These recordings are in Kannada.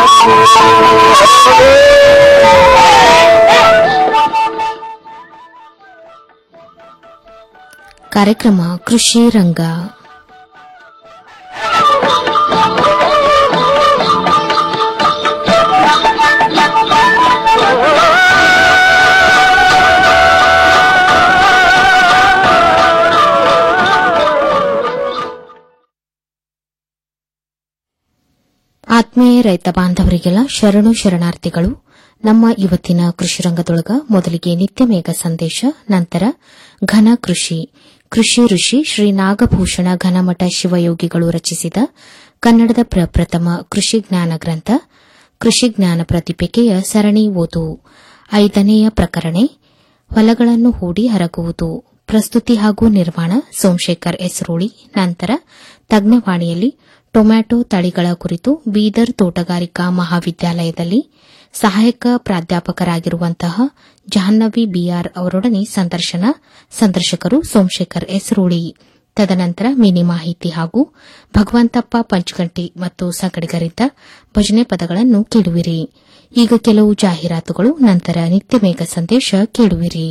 ಕಾರ್ಯಕ್ರಮ ಕೃಷಿ ರಂಗ ಆತ್ಮೀಯ ರೈತ ಬಾಂಧವರಿಗೆಲ್ಲ ಶರಣು ಶರಣಾರ್ಥಿಗಳು ನಮ್ಮ ಇವತ್ತಿನ ಕೃಷಿ ರಂಗದೊಳಗ ಮೊದಲಿಗೆ ನಿತ್ಯ ಮೇಘ ಸಂದೇಶ ನಂತರ ಘನ ಕೃಷಿ ಕೃಷಿ ಋಷಿ ಶ್ರೀ ನಾಗಭೂಷಣ ಘನಮಠ ಶಿವಯೋಗಿಗಳು ರಚಿಸಿದ ಕನ್ನಡದ ಪ್ರಪ್ರಥಮ ಕೃಷಿ ಜ್ಞಾನ ಗ್ರಂಥ ಕೃಷಿ ಜ್ಞಾನ ಪ್ರತಿಪೆಕೆಯ ಸರಣಿ ಓದು ಐದನೆಯ ಪ್ರಕರಣೆ ಹೊಲಗಳನ್ನು ಹೂಡಿ ಹರಗುವುದು ಪ್ರಸ್ತುತಿ ಹಾಗೂ ನಿರ್ಮಾಣ ಸೋಮಶೇಖರ್ ಎಸ್ರೋಳಿ ನಂತರ ತಜ್ಞವಾಣಿಯಲ್ಲಿ ಟೊಮ್ಯಾಟೊ ತಳಿಗಳ ಕುರಿತು ಬೀದರ್ ತೋಟಗಾರಿಕಾ ಮಹಾವಿದ್ಯಾಲಯದಲ್ಲಿ ಸಹಾಯಕ ಪ್ರಾಧ್ಯಾಪಕರಾಗಿರುವಂತಹ ಜಾಹ್ನವಿ ಬಿಆರ್ ಅವರೊಡನೆ ಸಂದರ್ಶನ ಸಂದರ್ಶಕರು ಸೋಮಶೇಖರ್ ಎಸ್ರೋಳಿ ತದನಂತರ ಮಿನಿ ಮಾಹಿತಿ ಹಾಗೂ ಭಗವಂತಪ್ಪ ಪಂಚಗಂಟಿ ಮತ್ತು ಸಂಗಡಿಗರಿಂದ ಭಜನೆ ಪದಗಳನ್ನು ಕೇಳುವಿರಿ ಈಗ ಕೆಲವು ಜಾಹೀರಾತುಗಳು ನಂತರ ನಿತ್ಯ ಮೇಘ ಸಂದೇಶ ಕೇಳುವಿರಿ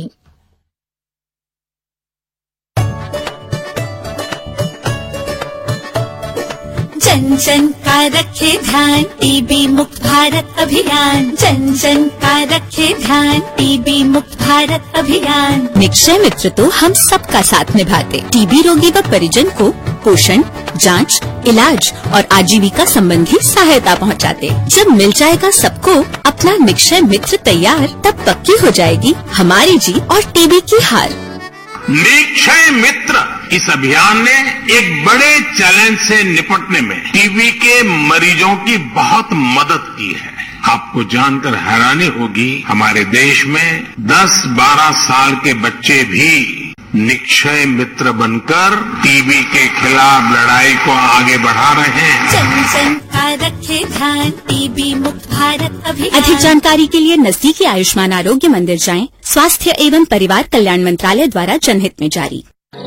जन जन का रखे ध्यान टीबी मुक्त भारत अभियान जन जन का रखे ध्यान टीबी मुक्त भारत अभियान निक्षय मित्र तो हम सबका साथ निभाते टीबी रोगी व परिजन को पोषण जांच, इलाज और आजीविका संबंधी सहायता पहुंचाते। जब मिल जाएगा सबको अपना निक्षय मित्र तैयार तब पक्की हो जाएगी हमारी जीत और टीबी की हार निक्षय मित्र इस अभियान ने एक बड़े चैलेंज से निपटने में टीबी के मरीजों की बहुत मदद की है आपको जानकर हैरानी होगी हमारे देश में 10-12 साल के बच्चे भी निक्षय मित्र बनकर टीबी के खिलाफ लड़ाई को आगे बढ़ा रहे हैं जन जन का रखे ध्यान टीबी मुक्त भारत अभियान अधिक जानकारी के लिए नजदीकी आयुष्मान आरोग्य मंदिर जाएं स्वास्थ्य एवं परिवार कल्याण मंत्रालय द्वारा जनहित में जारी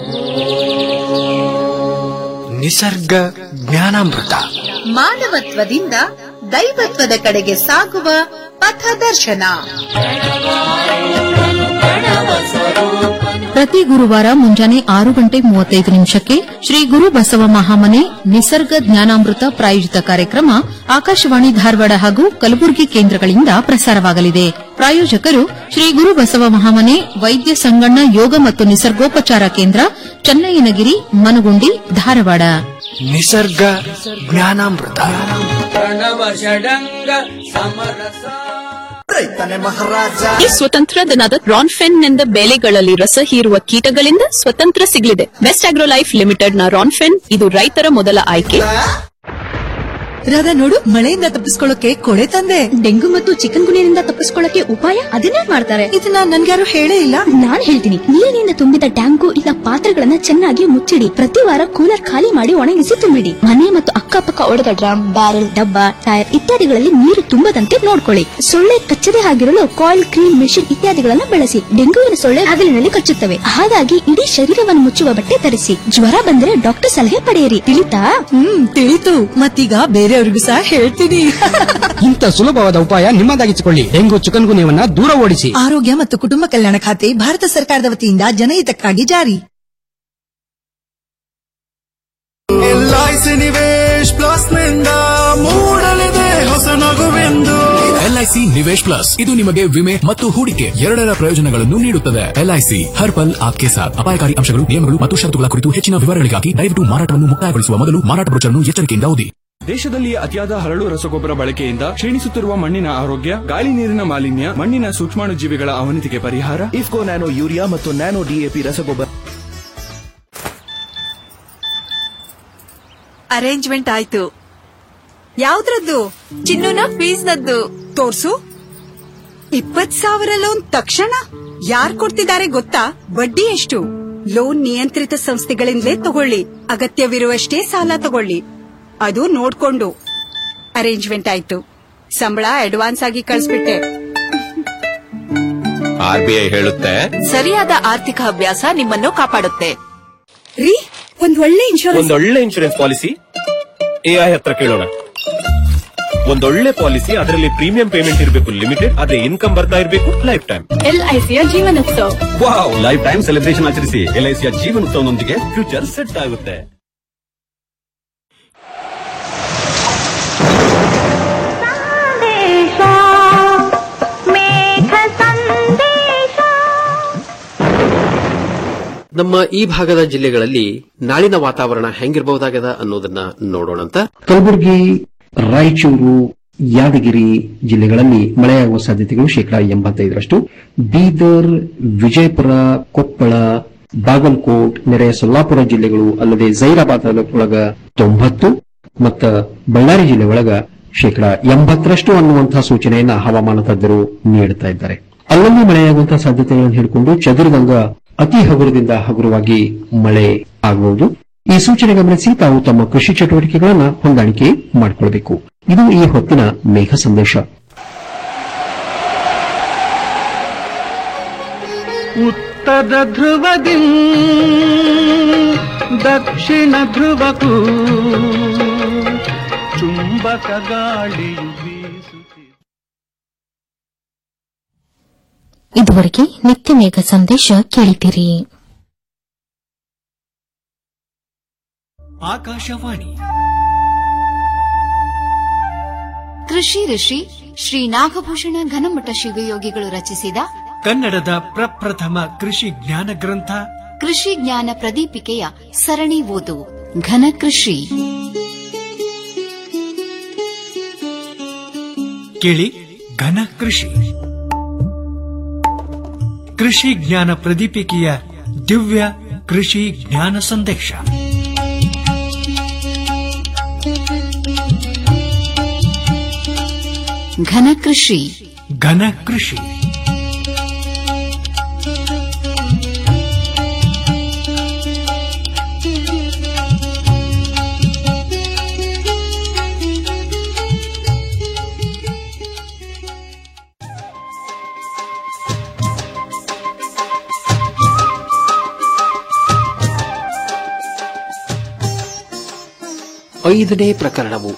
ನಿಸರ್ಗ ಜ್ಞಾನಾಮೃತ ಮಾನವತ್ವದಿಂದ ದೈವತ್ವದ ಕಡೆಗೆ ಸಾಗುವ ಪಥದರ್ಶನ ಪ್ರತಿ ಗುರುವಾರ ಮುಂಜಾನೆ ಆರು ಗಂಟೆ ಮೂವತ್ತೈದು ನಿಮಿಷಕ್ಕೆ ಶ್ರೀ ಗುರು ಬಸವ ಮಹಾಮನೆ ನಿಸರ್ಗ ಜ್ಞಾನಾಮೃತ ಪ್ರಾಯೋಜಿತ ಕಾರ್ಯಕ್ರಮ ಆಕಾಶವಾಣಿ ಧಾರವಾಡ ಹಾಗೂ ಕಲಬುರಗಿ ಕೇಂದ್ರಗಳಿಂದ ಪ್ರಸಾರವಾಗಲಿದೆ ಪ್ರಾಯೋಜಕರು ಶ್ರೀ ಗುರು ಬಸವ ಮಹಾಮನೆ ವೈದ್ಯ ಸಂಗಣ್ಣ ಯೋಗ ಮತ್ತು ನಿಸರ್ಗೋಪಚಾರ ಕೇಂದ್ರ ಚನ್ನಯ್ಯನಗಿರಿ ಮನಗುಂಡಿ ಧಾರವಾಡ ನಿಸರ್ಗ ಜ್ಞಾನಾಮೃತ ಈ ಸ್ವತಂತ್ರ ದಿನದ ರಾನ್ಫೆನ್ ಬೆಳೆಗಳಲ್ಲಿ ರಸ ಹೀರುವ ಕೀಟಗಳಿಂದ ಸ್ವತಂತ್ರ ಸಿಗಲಿದೆ ಬೆಸ್ಟ್ ಆಗ್ರೋ ಲೈಫ್ ಲಿಮಿಟೆಡ್ ನ ರಾನ್ಫೆನ್ ಇದು ರೈತರ ಮೊದಲ ಆಯ್ಕೆ ರಾಧಾ ನೋಡು ಮಳೆಯಿಂದ ತಪ್ಪಿಸ್ಕೊಳ್ಳೋಕೆ ಕೊಳೆ ತಂದೆ ಡೆಂಗು ಮತ್ತು ಚಿಕನ್ ಗುನಿಯಿಂದ ತಪ್ಪಿಸ್ಕೊಳ್ಳಕ್ಕೆ ಉಪಾಯ ಅದನ್ನೇ ಮಾಡ್ತಾರೆ ಇದನ್ನ ನನ್ಗ್ಯಾರು ಹೇಳೇ ಇಲ್ಲ ನಾನ್ ಹೇಳ್ತೀನಿ ನೀರಿನಿಂದ ತುಂಬಿದ ಟ್ಯಾಂಕು ಇಲ್ಲ ಪಾತ್ರೆಗಳನ್ನ ಚೆನ್ನಾಗಿ ಮುಚ್ಚಿಡಿ ಪ್ರತಿ ವಾರ ಕೂಲರ್ ಖಾಲಿ ಮಾಡಿ ಒಣಗಿಸಿ ತುಂಬಿಡಿ ಮನೆ ಮತ್ತು ಅಕ್ಕಪಕ್ಕ ಒಡೆದ ಡ್ರಮ್ ಬ್ಯಾರೆಲ್ ಡಬ್ಬ ಟೈರ್ ಇತ್ಯಾದಿಗಳಲ್ಲಿ ನೀರು ತುಂಬದಂತೆ ನೋಡ್ಕೊಳ್ಳಿ ಸೊಳ್ಳೆ ಕಚ್ಚದೆ ಆಗಿರಲು ಕಾಯಿಲ್ ಕ್ರೀಮ್ ಮೆಷಿನ್ ಇತ್ಯಾದಿಗಳನ್ನ ಬಳಸಿ ಡೆಂಗುವಿನ ಸೊಳ್ಳೆ ಹಗಲಿನಲ್ಲಿ ಕಚ್ಚುತ್ತವೆ ಹಾಗಾಗಿ ಇಡೀ ಶರೀರವನ್ನು ಮುಚ್ಚುವ ಬಟ್ಟೆ ಧರಿಸಿ ಜ್ವರ ಬಂದ್ರೆ ಡಾಕ್ಟರ್ ಸಲಹೆ ಪಡೆಯಿರಿ ತಿಳಿತಾ ಹ್ಮ್ ತಿಳಿತು ಮತ್ತೀಗ ಬೇರೆಯವ್ರಿಗೂ ಸಹ ಹೇಳ್ತೀನಿ ಇಂಥ ಸುಲಭವಾದ ಉಪಾಯ ನಿಮ್ಮದಾಗಿಸಿಕೊಳ್ಳಿ ಡೆಂಗು ಚಿಕನ್ ಗುನ್ಯವನ್ನ ದೂರ ಓಡಿಸಿ ಆರೋಗ್ಯ ಮತ್ತು ಕುಟುಂಬ ಕಲ್ಯಾಣ ಖಾತೆ ಭಾರತ ಸರ್ಕಾರದ ವತಿಯಿಂದ ಜನಹಿತಕ್ಕಾಗಿ ಜಾರಿ ಎಲ್ಐಸಿ ನಿವೇಶ್ ಪ್ಲಸ್ ನಿಂದ ಮೂಡಲಿದೆ ಹೊಸ ನಗುವೆಂದು ಎಲ್ಐಸಿ ನಿವೇಶ್ ಪ್ಲಸ್ ಇದು ನಿಮಗೆ ವಿಮೆ ಮತ್ತು ಹೂಡಿಕೆ ಎರಡರ ಪ್ರಯೋಜನಗಳನ್ನು ನೀಡುತ್ತದೆ ಎಲ್ಐಸಿ ಹರ್ ಪಲ್ ಆಪ್ಕೆ ಸಾಥ್ ಅಪಾಯಕಾರಿ ಅಂಶಗಳು ನಿಯಮಗಳು ಮತ್ತು ಷರತ್ತುಗಳ ಕುರಿತು ಹೆಚ್ಚಿನ ವಿವರಗಳಿಗಾಗಿ ದಯವಿಟ್ಟು ಮಾರಾಟವನ್ನು ಮುಕ್ತಾಯಗೊಳಿಸುವ ಮೊದಲು ಮಾರಾಟ ಬ್ರೋಚರ್ನ್ನು ಎಚ್ಚರಿಕೆಯಿಂದ ಓದಿ ದೇಶದಲ್ಲಿ ಅತಿಯಾದ ಹರಳು ರಸಗೊಬ್ಬರ ಬಳಕೆಯಿಂದ ಕ್ಷೀಣಿಸುತ್ತಿರುವ ಮಣ್ಣಿನ ಆರೋಗ್ಯ ಗಾಳಿ ನೀರಿನ ಮಾಲಿನ್ಯ ಮಣ್ಣಿನ ಸೂಕ್ಷ್ಮಾಣುಜೀವಿಗಳ ಅವನತಿಗೆ ಪರಿಹಾರ ಇಫ್ಕೋ ನ್ಯಾನೋ ಯೂರಿಯಾ ಮತ್ತು ನ್ಯಾನೋ ಡಿಎಪಿ ರಸಗೊಬ್ಬರ ಅರೇಂಜ್ಮೆಂಟ್ ಆಯ್ತು ಯಾವ್ದ್ರದ್ದು ಚಿನ್ನುನ ಫೀಸ್ನದ್ದು ತೋರ್ಸು ಇಪ್ಪತ್ ಸಾವಿರ ಲೋನ್ ತಕ್ಷಣ ಯಾರ್ ಕೊಡ್ತಿದ್ದಾರೆ ಗೊತ್ತಾ ಬಡ್ಡಿ ಎಷ್ಟು ಲೋನ್ ನಿಯಂತ್ರಿತ ಸಂಸ್ಥೆಗಳಿಂದಲೇ ತಗೊಳ್ಳಿ ಅಗತ್ಯವಿರುವಷ್ಟೇ ಸಾಲ ತಗೊಳ್ಳಿ ಅದು ನೋಡ್ಕೊಂಡು ಅರೇಂಜ್ಮೆಂಟ್ ಆಯ್ತು ಸಂಬಳ ಅಡ್ವಾನ್ಸ್ ಆಗಿ ಕಳಿಸ್ಬಿಟ್ಟೆ ಆರ್ಬಿಐ ಹೇಳುತ್ತೆ ಸರಿಯಾದ ಆರ್ಥಿಕ ಅಭ್ಯಾಸ ನಿಮ್ಮನ್ನು ಕಾಪಾಡುತ್ತೆ ರೀ ಒಂದ್ ಒಳ್ಳೆ ಇನ್ಶೂರೆನ್ಸ್ ಒಂದೊಳ್ಳೆ ಇನ್ಶೂರೆನ್ಸ್ ಪಾಲಿಸಿ ಎಐ ಹತ್ರ ಕೇಳೋಣ ಒಂದೊಳ್ಳೆ ಪಾಲಿಸಿ ಅದರಲ್ಲಿ ಪ್ರೀಮಿಯಂ ಪೇಮೆಂಟ್ ಇರಬೇಕು ಲಿಮಿಟೆಡ್ ಅದೇ ಇನ್ಕಮ್ ಬರ್ತಾ ಇರಬೇಕು ಲೈಫ್ ಟೈಮ್ ಎಲ್ಐಸಿಯ Jeevan Utsav wow life time celebration ಆಚರಿಸಿ ಎಲ್ಐಸಿಯ ಜೀವನೋತ್ಸವನೊಂದಿಗೆ ಫ್ಯೂಚರ್ ಸೆಟ್ ಆಗುತ್ತೆ ನಮ್ಮ ಈ ಭಾಗದ ಜಿಲ್ಲೆಗಳಲ್ಲಿ ನಾಳಿನ ವಾತಾವರಣ ಹೆಂಗಿರಬಹುದಾಗದ ಅನ್ನೋದನ್ನ ನೋಡೋಣಂತ ಕಲಬುರಗಿ ರಾಯಚೂರು ಯಾದಗಿರಿ ಜಿಲ್ಲೆಗಳಲ್ಲಿ ಮಳೆಯಾಗುವ ಸಾಧ್ಯತೆಗಳು ಶೇಕಡಾ ಎಂಬತ್ತೈದರಷ್ಟು ಬೀದರ್ ವಿಜಯಪುರ ಕೊಪ್ಪಳ ಬಾಗಲಕೋಟ್ ನೆರೆಯ ಸೊಲ್ಲಾಪುರ ಜಿಲ್ಲೆಗಳು ಅಲ್ಲದೆ ಜೈರಾಬಾದ್ ತಾಲೂಕೊಳಗ ತೊಂಬತ್ತು ಮತ್ತ ಬಳ್ಳಾರಿ ಜಿಲ್ಲೆ ಒಳಗ ಶೇಕಡಾ ಎಂಬತ್ತರಷ್ಟು ಅನ್ನುವಂತಹ ಸೂಚನೆಯನ್ನ ಹವಾಮಾನ ತಜ್ಞರು ನೀಡುತ್ತಾ ಇದ್ದಾರೆ ಅಲ್ಲಲ್ಲಿ ಮಳೆಯಾಗುವಂತಹ ಸಾಧ್ಯತೆಗಳನ್ನು ಹಿಡ್ಕೊಂಡು ಚದುರಿದಂಗ ಅತಿ ಹಗುರದಿಂದ ಹಗುರವಾಗಿ ಮಳೆ ಆಗಬಹುದು ಈ ಸೂಚನೆ ಗಮನಿಸಿ ತಾವು ತಮ್ಮ ಕೃಷಿ ಚಟುವಟಿಕೆಗಳನ್ನ ಹೊಂದಾಣಿಕೆ ಮಾಡಿಕೊಳ್ಳಬೇಕು ಇದು ಈ ಹೊತ್ತಿನ ಮೇಘ ಸಂದೇಶ ಉತ್ತರ ಧ್ರುವದಿ ದಕ್ಷಿಣ ಧ್ರುವಕ್ಕೂ ಚುಂಬಕ ಗಾಳಿಯು ಬೀಸುತ್ತಿದೆ ಇದುವರೆಗೆ ನಿತ್ಯ ಮೇಘ ಸಂದೇಶ ಕೇಳಿದಿರಿ ಆಕಾಶವಾಣಿ ಕೃಷಿ ಋಷಿ ಶ್ರೀ ನಾಗಭೂಷಣ ಘನಮಠ ಶಿವಯೋಗಿಗಳು ರಚಿಸಿದ ಕನ್ನಡದ ಪ್ರಪ್ರಥಮ ಕೃಷಿ ಜ್ಞಾನ ಗ್ರಂಥ ಕೃಷಿ ಜ್ಞಾನ ಪ್ರದೀಪಿಕೆಯ ಸರಣಿ ಓದು ಘನ ಕೃಷಿ ಕೇಳಿ ಘನ ಕೃಷಿ ಕೃಷಿ ಜ್ಞಾನ ಪ್ರದೀಪಿಕೆಯ ದಿವ್ಯ ಕೃಷಿ ಜ್ಞಾನ ಸಂದೇಶ ಘನ ಕೃಷಿ ಘನ ಕೃಷಿ ಐದನೇ ಪ್ರಕರಣವು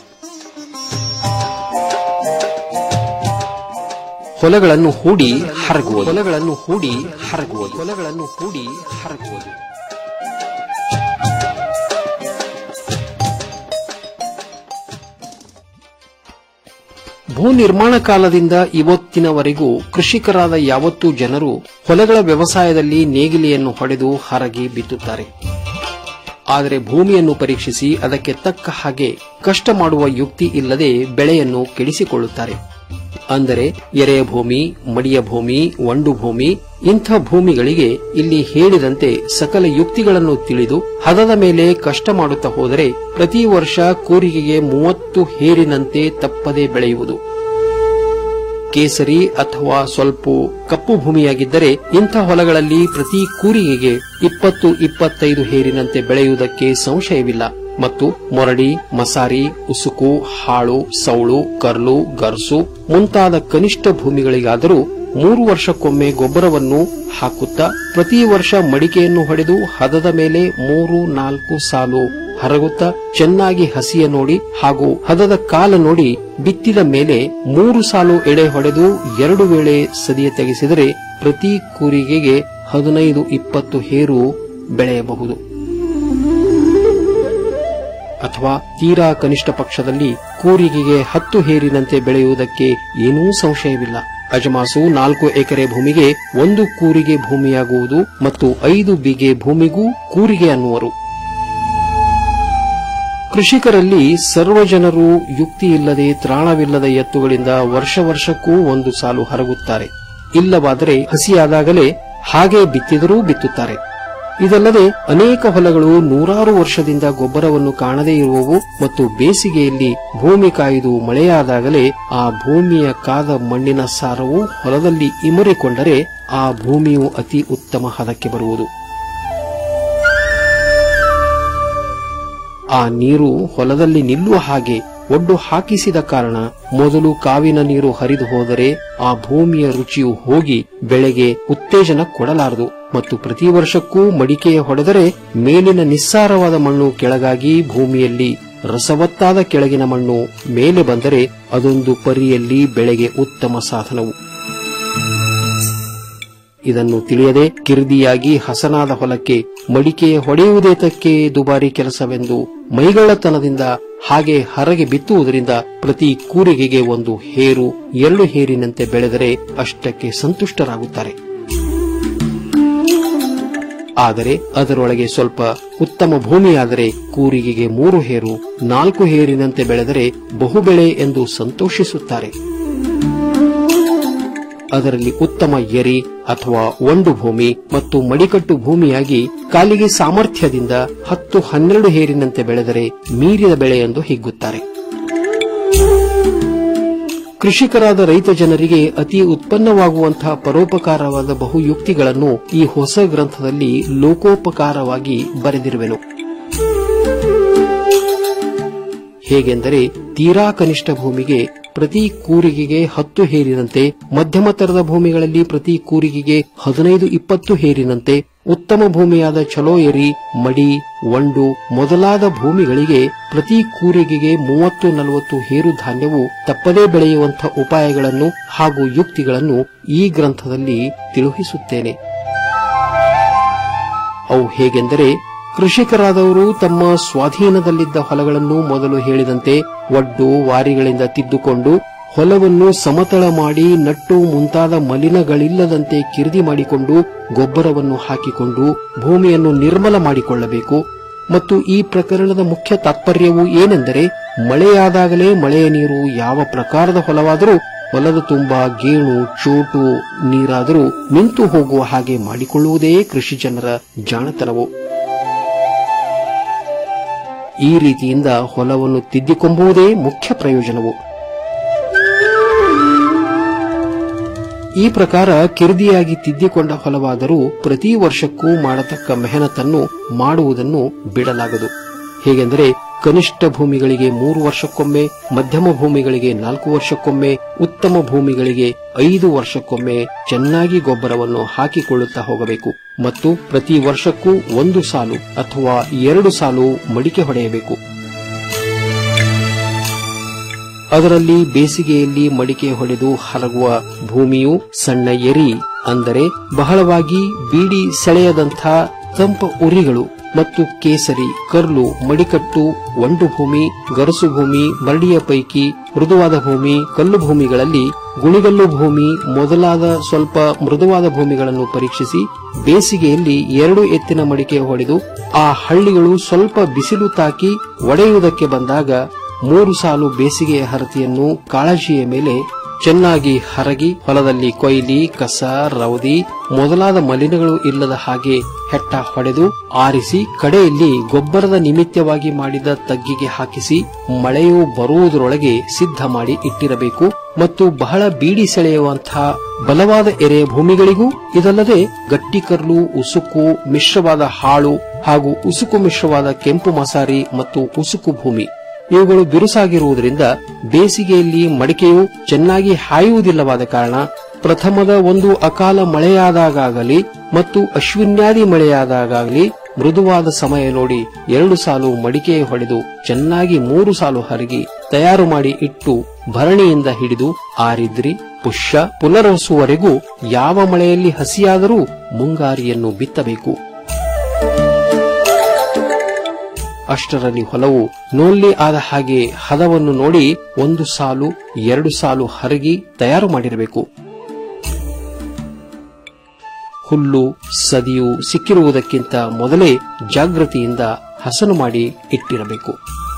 ಹೊಲಗಳನ್ನು ಹೂಡಿ ಹರಗುವುದು ಹೊಲಗಳನ್ನು ಹೂಡಿ ಹರಗುವುದು ಹೊಲಗಳನ್ನು ಹೂಡಿ ಹರಗುವುದು ಭೂ ನಿರ್ಮಾಣ ಕಾಲದಿಂದ ಇವತ್ತಿನವರೆಗೂ ಕೃಷಿಕರಾದ ಯಾವತ್ತೂ ಜನರು ಹೊಲಗಳ ವ್ಯವಸಾಯದಲ್ಲಿ ನೇಗಿಲಿಯನ್ನು ಹೊಡೆದು ಹರಗಿ ಬಿತ್ತುತ್ತಾರೆ ಆದರೆ ಭೂಮಿಯನ್ನು ಪರೀಕ್ಷಿಸಿ ಅದಕ್ಕೆ ತಕ್ಕ ಹಾಗೆ ಕಷ್ಟ ಮಾಡುವ ಯುಕ್ತಿ ಇಲ್ಲದೆ ಬೆಳೆಯನ್ನು ಕೆಡಿಸಿಕೊಳ್ಳುತ್ತಾರೆ ಅಂದರೆ ಎರೆಯ ಭೂಮಿ ಮಡಿಯ ಭೂಮಿ ಒಂಡು ಭೂಮಿ ಇಂಥ ಭೂಮಿಗಳಿಗೆ ಇಲ್ಲಿ ಹೇಳಿದಂತೆ ಸಕಲ ಯುಕ್ತಿಗಳನ್ನು ತಿಳಿದು ಹದದ ಮೇಲೆ ಕಷ್ಟ ಮಾಡುತ್ತಾ ಹೋದರೆ ಪ್ರತಿ ವರ್ಷ ಕೂರಿಗೆಗೆ ಮೂವತ್ತು ಹೇರಿನಂತೆ ತಪ್ಪದೆ ಬೆಳೆಯುವುದು ಕೇಸರಿ ಅಥವಾ ಸ್ವಲ್ಪ ಕಪ್ಪು ಭೂಮಿಯಾಗಿದ್ದರೆ ಇಂಥ ಹೊಲಗಳಲ್ಲಿ ಪ್ರತಿ ಕೂರಿಗೆಗೆ ಇಪ್ಪತ್ತು ಇಪ್ಪತ್ತೈದು ಹೇರಿನಂತೆ ಬೆಳೆಯುವುದಕ್ಕೆ ಸಂಶಯವಿಲ್ಲ ಮತ್ತು ಮೊರಡಿ ಮಸಾರಿ ಉಸುಕು ಹಾಳು ಸೌಳು ಕರ್ಲು ಗರ್ಸು ಮುಂತಾದ ಕನಿಷ್ಠ ಭೂಮಿಗಳಿಗಾದರೂ ಮೂರು ವರ್ಷಕ್ಕೊಮ್ಮೆ ಗೊಬ್ಬರವನ್ನು ಹಾಕುತ್ತಾ ಪ್ರತಿ ವರ್ಷ ಮಡಿಕೆಯನ್ನು ಹೊಡೆದು ಹದದ ಮೇಲೆ ಮೂರು ನಾಲ್ಕು ಸಾಲು ಹರಗುತ್ತಾ ಚೆನ್ನಾಗಿ ಹಸಿಯ ನೋಡಿ ಹಾಗೂ ಹದದ ಕಾಲ ನೋಡಿ ಬಿತ್ತಿದ ಮೇಲೆ ಮೂರು ಸಾಲು ಎಳೆ ಹೊಡೆದು ಎರಡು ವೇಳೆ ಸದಿಯ ತೆಗೆಸಿದರೆ ಪ್ರತಿ ಕೂರಿಗೆಗೆ ಹದಿನೈದು ಇಪ್ಪತ್ತು ಹೇರು ಬೆಳೆಯಬಹುದು ಅಥವಾ ತೀರಾ ಕನಿಷ್ಠ ಪಕ್ಷದಲ್ಲಿ ಕೂರಿಗೆಗೆ ಹತ್ತು ಹೇರಿನಂತೆ ಬೆಳೆಯುವುದಕ್ಕೆ ಏನೂ ಸಂಶಯವಿಲ್ಲ ಅಜಮಾಸು ನಾಲ್ಕು ಎಕರೆ ಭೂಮಿಗೆ ಒಂದು ಕೂರಿಗೆ ಭೂಮಿಯಾಗುವುದು ಮತ್ತು ಐದು ಬಿಗೆ ಭೂಮಿಗೂ ಕೂರಿಗೆ ಅನ್ನುವರು ಕೃಷಿಕರಲ್ಲಿ ಸರ್ವ ಜನರು ಯುಕ್ತಿ ಇಲ್ಲದೆ ತ್ರಾಣವಿಲ್ಲದ ಎತ್ತುಗಳಿಂದ ವರ್ಷ ವರ್ಷಕ್ಕೂ ಒಂದು ಸಾಲು ಹರಗುತ್ತಾರೆ ಇಲ್ಲವಾದರೆ ಹಸಿಯಾದಾಗಲೇ ಹಾಗೆ ಬಿತ್ತಿದರೂ ಬಿತ್ತುತ್ತಾರೆ ಇದಲ್ಲದೆ ಅನೇಕ ಹೊಲಗಳು ನೂರಾರು ವರ್ಷದಿಂದ ಗೊಬ್ಬರವನ್ನು ಕಾಣದೇ ಇರುವವು ಮತ್ತು ಬೇಸಿಗೆಯಲ್ಲಿ ಭೂಮಿ ಕಾಯ್ದು ಮಳೆಯಾದಾಗಲೇ ಆ ಭೂಮಿಯ ಕಾದ ಮಣ್ಣಿನ ಸಾರವು ಹೊಲದಲ್ಲಿ ಇಮರಿಕೊಂಡರೆ ಆ ಭೂಮಿಯು ಅತಿ ಉತ್ತಮ ಹದಕ್ಕೆ ಬರುವುದು ಆ ನೀರು ಹೊಲದಲ್ಲಿ ನಿಲ್ಲುವ ಹಾಗೆ ಒಡ್ಡು ಹಾಕಿಸಿದ ಕಾರಣ ಮೊದಲು ಕಾವಿನ ನೀರು ಹರಿದು ಹೋದರೆ ಆ ಭೂಮಿಯ ರುಚಿಯು ಹೋಗಿ ಬೆಳೆಗೆ ಉತ್ತೇಜನ ಕೊಡಲಾರದು ಮತ್ತು ಪ್ರತಿ ವರ್ಷಕ್ಕೂ ಮಡಿಕೆಯ ಹೊಡೆದರೆ ಮೇಲಿನ ನಿಸ್ಸಾರವಾದ ಮಣ್ಣು ಕೆಳಗಾಗಿ ಭೂಮಿಯಲ್ಲಿ ರಸವತ್ತಾದ ಕೆಳಗಿನ ಮಣ್ಣು ಮೇಲೆ ಬಂದರೆ ಅದೊಂದು ಪರಿಯಲ್ಲಿ ಬೆಳೆಗೆ ಉತ್ತಮ ಸಾಧನವು ಇದನ್ನು ತಿಳಿಯದೆ ಕಿರ್ದಿಯಾಗಿ ಹಸನಾದ ಹೊಲಕ್ಕೆ ಮಡಿಕೆ ಹೊಡೆಯುವುದೇತಕ್ಕೆ ದುಬಾರಿ ಕೆಲಸವೆಂದು ಮೈಗಳ್ಳತನದಿಂದ ಹಾಗೆ ಹರಗೆ ಬಿತ್ತುವುದರಿಂದ ಪ್ರತಿ ಕೂರಿಗೆಗೆ ಒಂದು ಹೇರು ಎರಡು ಹೇರಿನಂತೆ ಬೆಳೆದರೆ ಅಷ್ಟಕ್ಕೆ ಸಂತುಷ್ಟರಾಗುತ್ತಾರೆ ಆದರೆ ಅದರೊಳಗೆ ಸ್ವಲ್ಪ ಉತ್ತಮ ಭೂಮಿಯಾದರೆ ಕೂರಿಗೆಗೆ ಮೂರು ಹೇರು ನಾಲ್ಕು ಹೇರಿನಂತೆ ಬೆಳೆದರೆ ಬಹುಬೆಳೆ ಎಂದು ಸಂತೋಷಿಸುತ್ತಾರೆ ಅದರಲ್ಲಿ ಉತ್ತಮ ಎರಿ ಅಥವಾ ಒಂಡು ಭೂಮಿ ಮತ್ತು ಮಡಿಕಟ್ಟು ಭೂಮಿಯಾಗಿ ಕಾಲಿಗೆ ಸಾಮರ್ಥ್ಯದಿಂದ ಹತ್ತು ಹನ್ನೆರಡು ಹೇರಿನಂತೆ ಬೆಳೆದರೆ ಮೀರಿದ ಬೆಳೆ ಎಂದು ಹಿಗ್ಗುತ್ತಾರೆ ಕೃಷಿಕರಾದ ರೈತ ಜನರಿಗೆ ಅತಿ ಉತ್ಪನ್ನವಾಗುವಂತಹ ಪರೋಪಕಾರವಾದ ಬಹುಯುಕ್ತಿಗಳನ್ನು ಈ ಹೊಸ ಗ್ರಂಥದಲ್ಲಿ ಲೋಕೋಪಕಾರವಾಗಿ ಬರೆದಿರುವೆನು ಹೇಗೆಂದರೆ ತೀರಾ ಕನಿಷ್ಠ ಭೂಮಿಗೆ ಪ್ರತಿ ಕೂರಿಗೆಗೆ ಹತ್ತು ಹೇರಿನಂತೆ ಮಧ್ಯಮ ತರದ ಭೂಮಿಗಳಲ್ಲಿ ಪ್ರತಿ ಕೂರಿಗೆಗೆ ಹದಿನೈದು ಇಪ್ಪತ್ತು ಹೇರಿನಂತೆ ಉತ್ತಮ ಭೂಮಿಯಾದ ಚಲೋ ಎರಿ ಮಡಿ ಒಂಡು ಮೊದಲಾದ ಭೂಮಿಗಳಿಗೆ ಪ್ರತಿ ಕೂರಿಗೆಗೆ ಮೂವತ್ತು ನಲವತ್ತು ಹೇರು ಧಾನ್ಯವು ತಪ್ಪದೇ ಬೆಳೆಯುವಂಥ ಉಪಾಯಗಳನ್ನು ಹಾಗೂ ಯುಕ್ತಿಗಳನ್ನು ಈ ಗ್ರಂಥದಲ್ಲಿ ತಿಳುಹಿಸುತ್ತೇನೆ ಅವು ಹೇಗೆಂದರೆ ಕೃಷಿಕರಾದವರು ತಮ್ಮ ಸ್ವಾಧೀನದಲ್ಲಿದ್ದ ಹೊಲಗಳನ್ನು ಮೊದಲು ಹೇಳಿದಂತೆ ಒಡ್ಡು ವಾರಿಗಳಿಂದ ತಿದ್ದುಕೊಂಡು ಹೊಲವನ್ನು ಸಮತಳ ಮಾಡಿ ನಟ್ಟು ಮುಂತಾದ ಮಲಿನಗಳಿಲ್ಲದಂತೆ ಕಿರಿದಿ ಮಾಡಿಕೊಂಡು ಗೊಬ್ಬರವನ್ನು ಹಾಕಿಕೊಂಡು ಭೂಮಿಯನ್ನು ನಿರ್ಮಲ ಮಾಡಿಕೊಳ್ಳಬೇಕು ಮತ್ತು ಈ ಪ್ರಕರಣದ ಮುಖ್ಯ ತಾತ್ಪರ್ಯವು ಏನೆಂದರೆ ಮಳೆಯಾದಾಗಲೇ ಮಳೆಯ ನೀರು ಯಾವ ಪ್ರಕಾರದ ಹೊಲವಾದರೂ ಹೊಲದ ತುಂಬಾ ಗೇಣು ಚೋಟು ನೀರಾದರೂ ನಿಂತು ಹೋಗುವ ಹಾಗೆ ಮಾಡಿಕೊಳ್ಳುವುದೇ ಕೃಷಿ ಜನರ ಜಾಣತನವು ಈ ರೀತಿಯಿಂದ ಹೊಲವನ್ನು ತಿದ್ದಿಕೊಂಬುವುದೇ ಮುಖ್ಯ ಪ್ರಯೋಜನವು ಈ ಪ್ರಕಾರ ಕಿರ್ದಿಯಾಗಿ ತಿದ್ದಿಕೊಂಡ ಹೊಲವಾದರೂ ಪ್ರತಿ ವರ್ಷಕ್ಕೂ ಮಾಡತಕ್ಕ ಮೆಹನತನ್ನು ಮಾಡುವುದನ್ನು ಬಿಡಲಾಗದು ಹೇಗೆಂದರೆ ಕನಿಷ್ಠ ಭೂಮಿಗಳಿಗೆ ಮೂರು ವರ್ಷಕ್ಕೊಮ್ಮೆ ಮಧ್ಯಮ ಭೂಮಿಗಳಿಗೆ ನಾಲ್ಕು ವರ್ಷಕ್ಕೊಮ್ಮೆ ಉತ್ತಮ ಭೂಮಿಗಳಿಗೆ ಐದು ವರ್ಷಕ್ಕೊಮ್ಮೆ ಚೆನ್ನಾಗಿ ಗೊಬ್ಬರವನ್ನು ಹಾಕಿಕೊಳ್ಳುತ್ತಾ ಹೋಗಬೇಕು ಮತ್ತು ಪ್ರತಿ ವರ್ಷಕ್ಕೂ ಒಂದು ಸಾಲು ಅಥವಾ ಎರಡು ಸಾಲು ಮಡಿಕೆ ಹೊಡೆಯಬೇಕು ಅದರಲ್ಲಿ ಬೇಸಿಗೆಯಲ್ಲಿ ಮಡಿಕೆ ಹೊಡೆದು ಹರಗುವ ಭೂಮಿಯು ಸಣ್ಣ ಎರಿ ಅಂದರೆ ಬಹಳವಾಗಿ ಬೀಡಿ ಸೆಳೆಯದಂಥ ತಂಪ ಉರಿಗಳು ಮತ್ತು ಕೇಸರಿ ಕರ್ಲು ಮಡಿಕಟ್ಟು ಒಂಡು ಭೂಮಿ ಗರಸು ಭೂಮಿ ಮರಡಿಯ ಪೈಕಿ ಮೃದುವಾದ ಭೂಮಿ ಕಲ್ಲು ಭೂಮಿಗಳಲ್ಲಿ ಗುಣಿಗಲ್ಲು ಭೂಮಿ ಮೊದಲಾದ ಸ್ವಲ್ಪ ಮೃದುವಾದ ಭೂಮಿಗಳನ್ನು ಪರೀಕ್ಷಿಸಿ ಬೇಸಿಗೆಯಲ್ಲಿ ಎರಡು ಎತ್ತಿನ ಮಡಿಕೆ ಹೊಡೆದು ಆ ಹಳ್ಳಿಗಳು ಸ್ವಲ್ಪ ಬಿಸಿಲು ತಾಕಿ ಒಡೆಯುವುದಕ್ಕೆ ಬಂದಾಗ ಮೂರು ಸಾಲು ಬೇಸಿಗೆಯ ಹರತಿಯನ್ನು ಕಾಳಜಿಯ ಮೇಲೆ ಚೆನ್ನಾಗಿ ಹರಗಿ ಹೊಲದಲ್ಲಿ ಕೊಯ್ಲಿ ಕಸ ರವದಿ ಮೊದಲಾದ ಮಲಿನಗಳು ಇಲ್ಲದ ಹಾಗೆ ಹೆಟ್ಟ ಹೊಡೆದು ಆರಿಸಿ ಕಡೆಯಲ್ಲಿ ಗೊಬ್ಬರದ ನಿಮಿತ್ತವಾಗಿ ಮಾಡಿದ ತಗ್ಗಿಗೆ ಹಾಕಿಸಿ ಮಳೆಯು ಬರುವುದರೊಳಗೆ ಸಿದ್ಧ ಮಾಡಿ ಇಟ್ಟಿರಬೇಕು ಮತ್ತು ಬಹಳ ಬೀಡಿ ಸೆಳೆಯುವಂತಹ ಬಲವಾದ ಎರೆಯ ಭೂಮಿಗಳಿಗೂ ಇದಲ್ಲದೆ ಗಟ್ಟಿ ಕರ್ಲು ಉಸುಕು ಮಿಶ್ರವಾದ ಹಾಳು ಹಾಗೂ ಉಸುಕು ಮಿಶ್ರವಾದ ಕೆಂಪು ಮಸಾರಿ ಮತ್ತು ಉಸುಕು ಭೂಮಿ ಇವುಗಳು ಬಿರುಸಾಗಿರುವುದರಿಂದ ಬೇಸಿಗೆಯಲ್ಲಿ ಮಡಿಕೆಯು ಚೆನ್ನಾಗಿ ಹಾಯುವುದಿಲ್ಲವಾದ ಕಾರಣ ಪ್ರಥಮದ ಒಂದು ಅಕಾಲ ಮಳೆಯಾದಾಗಲಿ ಮತ್ತು ಅಶ್ವಿನ್ಯಾದಿ ಮಳೆಯಾದಾಗಲಿ ಮೃದುವಾದ ಸಮಯ ನೋಡಿ ಎರಡು ಸಾಲು ಮಡಿಕೆ ಹೊಡೆದು ಚೆನ್ನಾಗಿ ಮೂರು ಸಾಲು ಹರಗಿ ತಯಾರು ಮಾಡಿ ಇಟ್ಟು ಭರಣಿಯಿಂದ ಹಿಡಿದು ಆರಿದ್ರಿ ಪುಷ್ಯ ಪುನರ್ವಸುವರೆಗೂ ಯಾವ ಮಳೆಯಲ್ಲಿ ಹಸಿಯಾದರೂ ಮುಂಗಾರಿಯನ್ನು ಬಿತ್ತಬೇಕು ಅಷ್ಟರಲ್ಲಿ ಹೊಲವು ನೋಲ್ಲಿ ಆದ ಹಾಗೆ ಹದವನ್ನು ನೋಡಿ ಒಂದು ಸಾಲು ಎರಡು ಸಾಲು ಹರಗಿ ತಯಾರು ಮಾಡಿರಬೇಕು ಹುಲ್ಲು ಸದಿಯು ಸಿಕ್ಕಿರುವುದಕ್ಕಿಂತ ಮೊದಲೇ ಜಾಗೃತಿಯಿಂದ ಹಸನು ಮಾಡಿ ಇಟ್ಟಿರಬೇಕು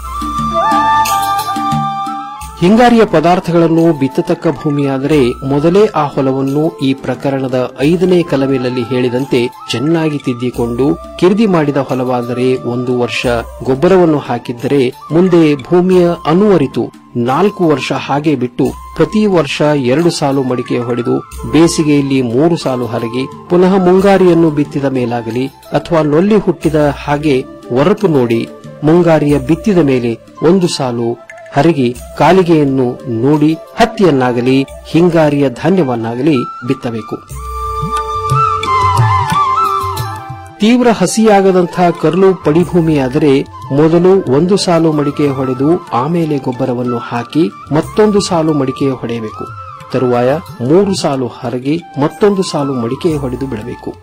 ಹಿಂಗಾರಿಯ ಪದಾರ್ಥಗಳನ್ನು ಬಿತ್ತತಕ್ಕ ಭೂಮಿಯಾದರೆ ಮೊದಲೇ ಆ ಹೊಲವನ್ನು ಈ ಪ್ರಕರಣದ ಐದನೇ ಕಲಮೆಯಲ್ಲಿ ಹೇಳಿದಂತೆ ಚೆನ್ನಾಗಿ ತಿದ್ದಿಕೊಂಡು ಕಿರ್ದಿ ಮಾಡಿದ ಹೊಲವಾದರೆ ಒಂದು ವರ್ಷ ಗೊಬ್ಬರವನ್ನು ಹಾಕಿದ್ದರೆ ಮುಂದೆ ಭೂಮಿಯ ಅನುವರಿತು ನಾಲ್ಕು ವರ್ಷ ಹಾಗೆ ಬಿಟ್ಟು ಪ್ರತಿ ವರ್ಷ ಎರಡು ಸಾಲು ಮಡಿಕೆ ಹೊಡೆದು ಬೇಸಿಗೆಯಲ್ಲಿ ಮೂರು ಸಾಲು ಹರಗಿ ಪುನಃ ಮುಂಗಾರಿಯನ್ನು ಬಿತ್ತಿದ ಮೇಲಾಗಲಿ ಅಥವಾ ನೊಲ್ಲಿ ಹುಟ್ಟಿದ ಹಾಗೆ ಹೊರಪು ನೋಡಿ ಮುಂಗಾರಿಯ ಬಿತ್ತಿದ ಮೇಲೆ ಒಂದು ಸಾಲು ಹರಗಿ ಕಾಲಿಗೆಯನ್ನು ನೋಡಿ ಹತ್ತಿಯನ್ನಾಗಲಿ ಹಿಂಗಾರಿಯ ಧಾನ್ಯವನ್ನಾಗಲಿ ಬಿತ್ತಬೇಕು ತೀವ್ರ ಹಸಿಯಾಗದಂತಹ ಕರ್ಲು ಪಡಿಭೂಮಿಯಾದರೆ ಮೊದಲು ಒಂದು ಸಾಲು ಮಡಿಕೆ ಹೊಡೆದು ಆಮೇಲೆ ಗೊಬ್ಬರವನ್ನು ಹಾಕಿ ಮತ್ತೊಂದು ಸಾಲು ಮಡಿಕೆ ಹೊಡೆಯಬೇಕು ತರುವಾಯ ಮೂರು ಸಾಲು ಹರಗಿ ಮತ್ತೊಂದು ಸಾಲು ಮಡಿಕೆ ಹೊಡೆದು ಬಿಡಬೇಕು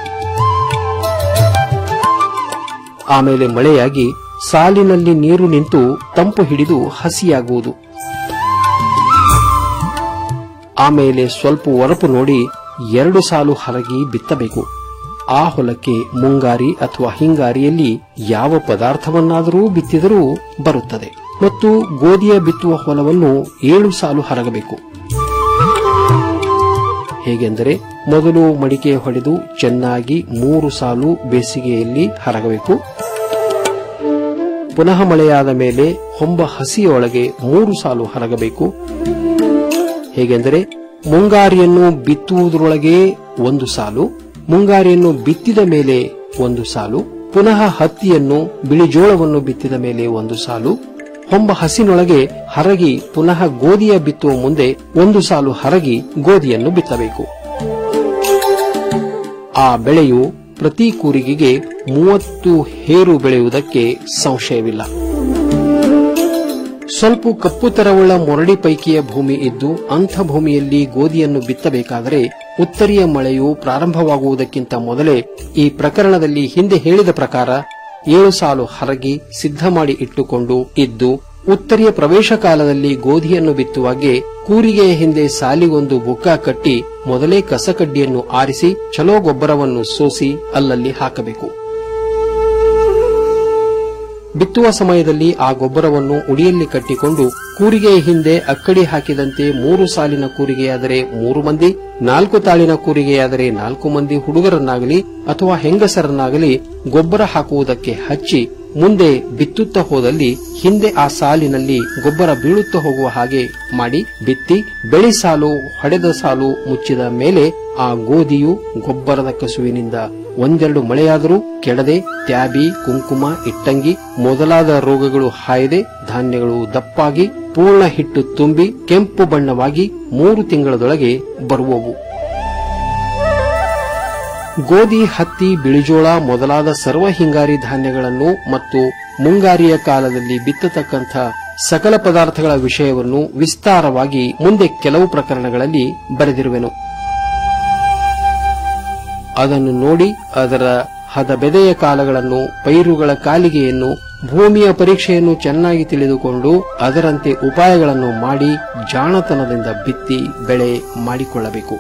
ಆಮೇಲೆ ಮಳೆಯಾಗಿ ಸಾಲಿನಲ್ಲಿ ನೀರು ನಿಂತು ತಂಪು ಹಿಡಿದು ಹಸಿಯಾಗುವುದು ಆಮೇಲೆ ಸ್ವಲ್ಪ ಒರಪು ನೋಡಿ ಎರಡು ಸಾಲು ಹರಗಿ ಬಿತ್ತಬೇಕು ಆ ಹೊಲಕ್ಕೆ ಮುಂಗಾರಿ ಅಥವಾ ಹಿಂಗಾರಿಯಲ್ಲಿ ಯಾವ ಪದಾರ್ಥವನ್ನಾದರೂ ಬಿತ್ತಿದರೂ ಬರುತ್ತದೆ ಮತ್ತು ಗೋಧಿಯ ಬಿತ್ತುವ ಹೊಲವನ್ನು ಏಳು ಸಾಲು ಹರಗಬೇಕು ಹೇಗೆಂದರೆ ಮೊದಲು ಮಡಿಕೆ ಹೊಡೆದು ಚೆನ್ನಾಗಿ ಮೂರು ಸಾಲು ಬೇಸಿಗೆಯಲ್ಲಿ ಹರಗಬೇಕು ಪುನಃ ಮಳೆಯಾದ ಮೇಲೆ ಹೊಂಬ ಹಸಿಯೊಳಗೆ ಮೂರು ಸಾಲು ಹರಗಬೇಕು ಹೇಗೆಂದರೆ ಮುಂಗಾರಿಯನ್ನು ಬಿತ್ತುವುದರೊಳಗೆ ಒಂದು ಸಾಲು ಮುಂಗಾರಿಯನ್ನು ಬಿತ್ತಿದ ಮೇಲೆ ಒಂದು ಸಾಲು ಪುನಃ ಹತ್ತಿಯನ್ನು ಬಿಳಿಜೋಳವನ್ನು ಬಿತ್ತಿದ ಮೇಲೆ ಒಂದು ಸಾಲು ಹೊಂಬ ಹಸಿನೊಳಗೆ ಹರಗಿ ಪುನಃ ಗೋಧಿಯ ಬಿತ್ತುವ ಮುಂದೆ ಒಂದು ಸಾಲು ಹರಗಿ ಗೋಧಿಯನ್ನು ಬಿತ್ತಬೇಕು ಆ ಬೆಳೆಯು ಪ್ರತಿ ಕೂರಿಗೆಗೆ ಮೂವತ್ತು ಹೇರು ಬೆಳೆಯುವುದಕ್ಕೆ ಸಂಶಯವಿಲ್ಲ ಸ್ವಲ್ಪ ಕಪ್ಪು ತರವುಳ್ಳ ಮೊರಡಿ ಪೈಕಿಯ ಭೂಮಿ ಇದ್ದು ಅಂಥ ಭೂಮಿಯಲ್ಲಿ ಗೋಧಿಯನ್ನು ಬಿತ್ತಬೇಕಾದರೆ ಉತ್ತರಿಯ ಮಳೆಯು ಪ್ರಾರಂಭವಾಗುವುದಕ್ಕಿಂತ ಮೊದಲೇ ಈ ಪ್ರಕರಣದಲ್ಲಿ ಹಿಂದೆ ಹೇಳಿದ ಪ್ರಕಾರ ಏಳು ಸಾಲು ಹರಗಿ ಸಿದ್ಧ ಮಾಡಿ ಇಟ್ಟುಕೊಂಡು ಇದ್ದು ಉತ್ತರಿಯ ಪ್ರವೇಶ ಕಾಲದಲ್ಲಿ ಗೋಧಿಯನ್ನು ಬಿತ್ತುವಾಗೆ ಕೂರಿಗೆಯ ಹಿಂದೆ ಸಾಲಿಗೊಂದು ಬುಕ್ಕ ಕಟ್ಟಿ ಮೊದಲೇ ಕಸಕಡ್ಡಿಯನ್ನು ಆರಿಸಿ ಚಲೋ ಗೊಬ್ಬರವನ್ನು ಸೋಸಿ ಅಲ್ಲಲ್ಲಿ ಹಾಕಬೇಕು ಬಿತ್ತುವ ಸಮಯದಲ್ಲಿ ಆ ಗೊಬ್ಬರವನ್ನು ಉಡಿಯಲ್ಲಿ ಕಟ್ಟಿಕೊಂಡು ಕೂರಿಗೆಯ ಹಿಂದೆ ಅಕ್ಕಡಿ ಹಾಕಿದಂತೆ ಮೂರು ಸಾಲಿನ ಕೂರಿಗೆಯಾದರೆ ಮೂರು ಮಂದಿ ನಾಲ್ಕು ತಾಳಿನ ಕೂರಿಗೆಯಾದರೆ ನಾಲ್ಕು ಮಂದಿ ಹುಡುಗರನ್ನಾಗಲಿ ಅಥವಾ ಹೆಂಗಸರನ್ನಾಗಲಿ ಗೊಬ್ಬರ ಹಾಕುವುದಕ್ಕೆ ಹಚ್ಚಿ ಮುಂದೆ ಬಿತ್ತುತ್ತಾ ಹೋದಲ್ಲಿ ಹಿಂದೆ ಆ ಸಾಲಿನಲ್ಲಿ ಗೊಬ್ಬರ ಬೀಳುತ್ತಾ ಹೋಗುವ ಹಾಗೆ ಮಾಡಿ ಬಿತ್ತಿ ಬೆಳಿ ಸಾಲು ಹೊಡೆದ ಸಾಲು ಮುಚ್ಚಿದ ಮೇಲೆ ಆ ಗೋಧಿಯು ಗೊಬ್ಬರದ ಕಸುವಿನಿಂದ ಒಂದೆರಡು ಮಳೆಯಾದರೂ ಕೆಡದೆ ತ್ಯಾಬಿ ಕುಂಕುಮ ಇಟ್ಟಂಗಿ ಮೊದಲಾದ ರೋಗಗಳು ಹಾಯದೆ ಧಾನ್ಯಗಳು ದಪ್ಪಾಗಿ ಪೂರ್ಣ ಹಿಟ್ಟು ತುಂಬಿ ಕೆಂಪು ಬಣ್ಣವಾಗಿ ಮೂರು ತಿಂಗಳದೊಳಗೆ ಬರುವವು ಗೋಧಿ ಹತ್ತಿ ಬಿಳಿಜೋಳ ಮೊದಲಾದ ಸರ್ವ ಹಿಂಗಾರಿ ಧಾನ್ಯಗಳನ್ನು ಮತ್ತು ಮುಂಗಾರಿಯ ಕಾಲದಲ್ಲಿ ಬಿತ್ತತಕ್ಕಂಥ ಸಕಲ ಪದಾರ್ಥಗಳ ವಿಷಯವನ್ನು ವಿಸ್ತಾರವಾಗಿ ಮುಂದೆ ಕೆಲವು ಪ್ರಕರಣಗಳಲ್ಲಿ ಬರೆದಿರುವೆನು ಅದನ್ನು ನೋಡಿ ಅದರ ಹದಬೆದೆಯ ಕಾಲಗಳನ್ನು ಪೈರುಗಳ ಕಾಲಿಗೆಯನ್ನು ಭೂಮಿಯ ಪರೀಕ್ಷೆಯನ್ನು ಚೆನ್ನಾಗಿ ತಿಳಿದುಕೊಂಡು ಅದರಂತೆ ಉಪಾಯಗಳನ್ನು ಮಾಡಿ ಜಾಣತನದಿಂದ ಬಿತ್ತಿ ಬೆಳೆ ಮಾಡಿಕೊಳ್ಳಬೇಕು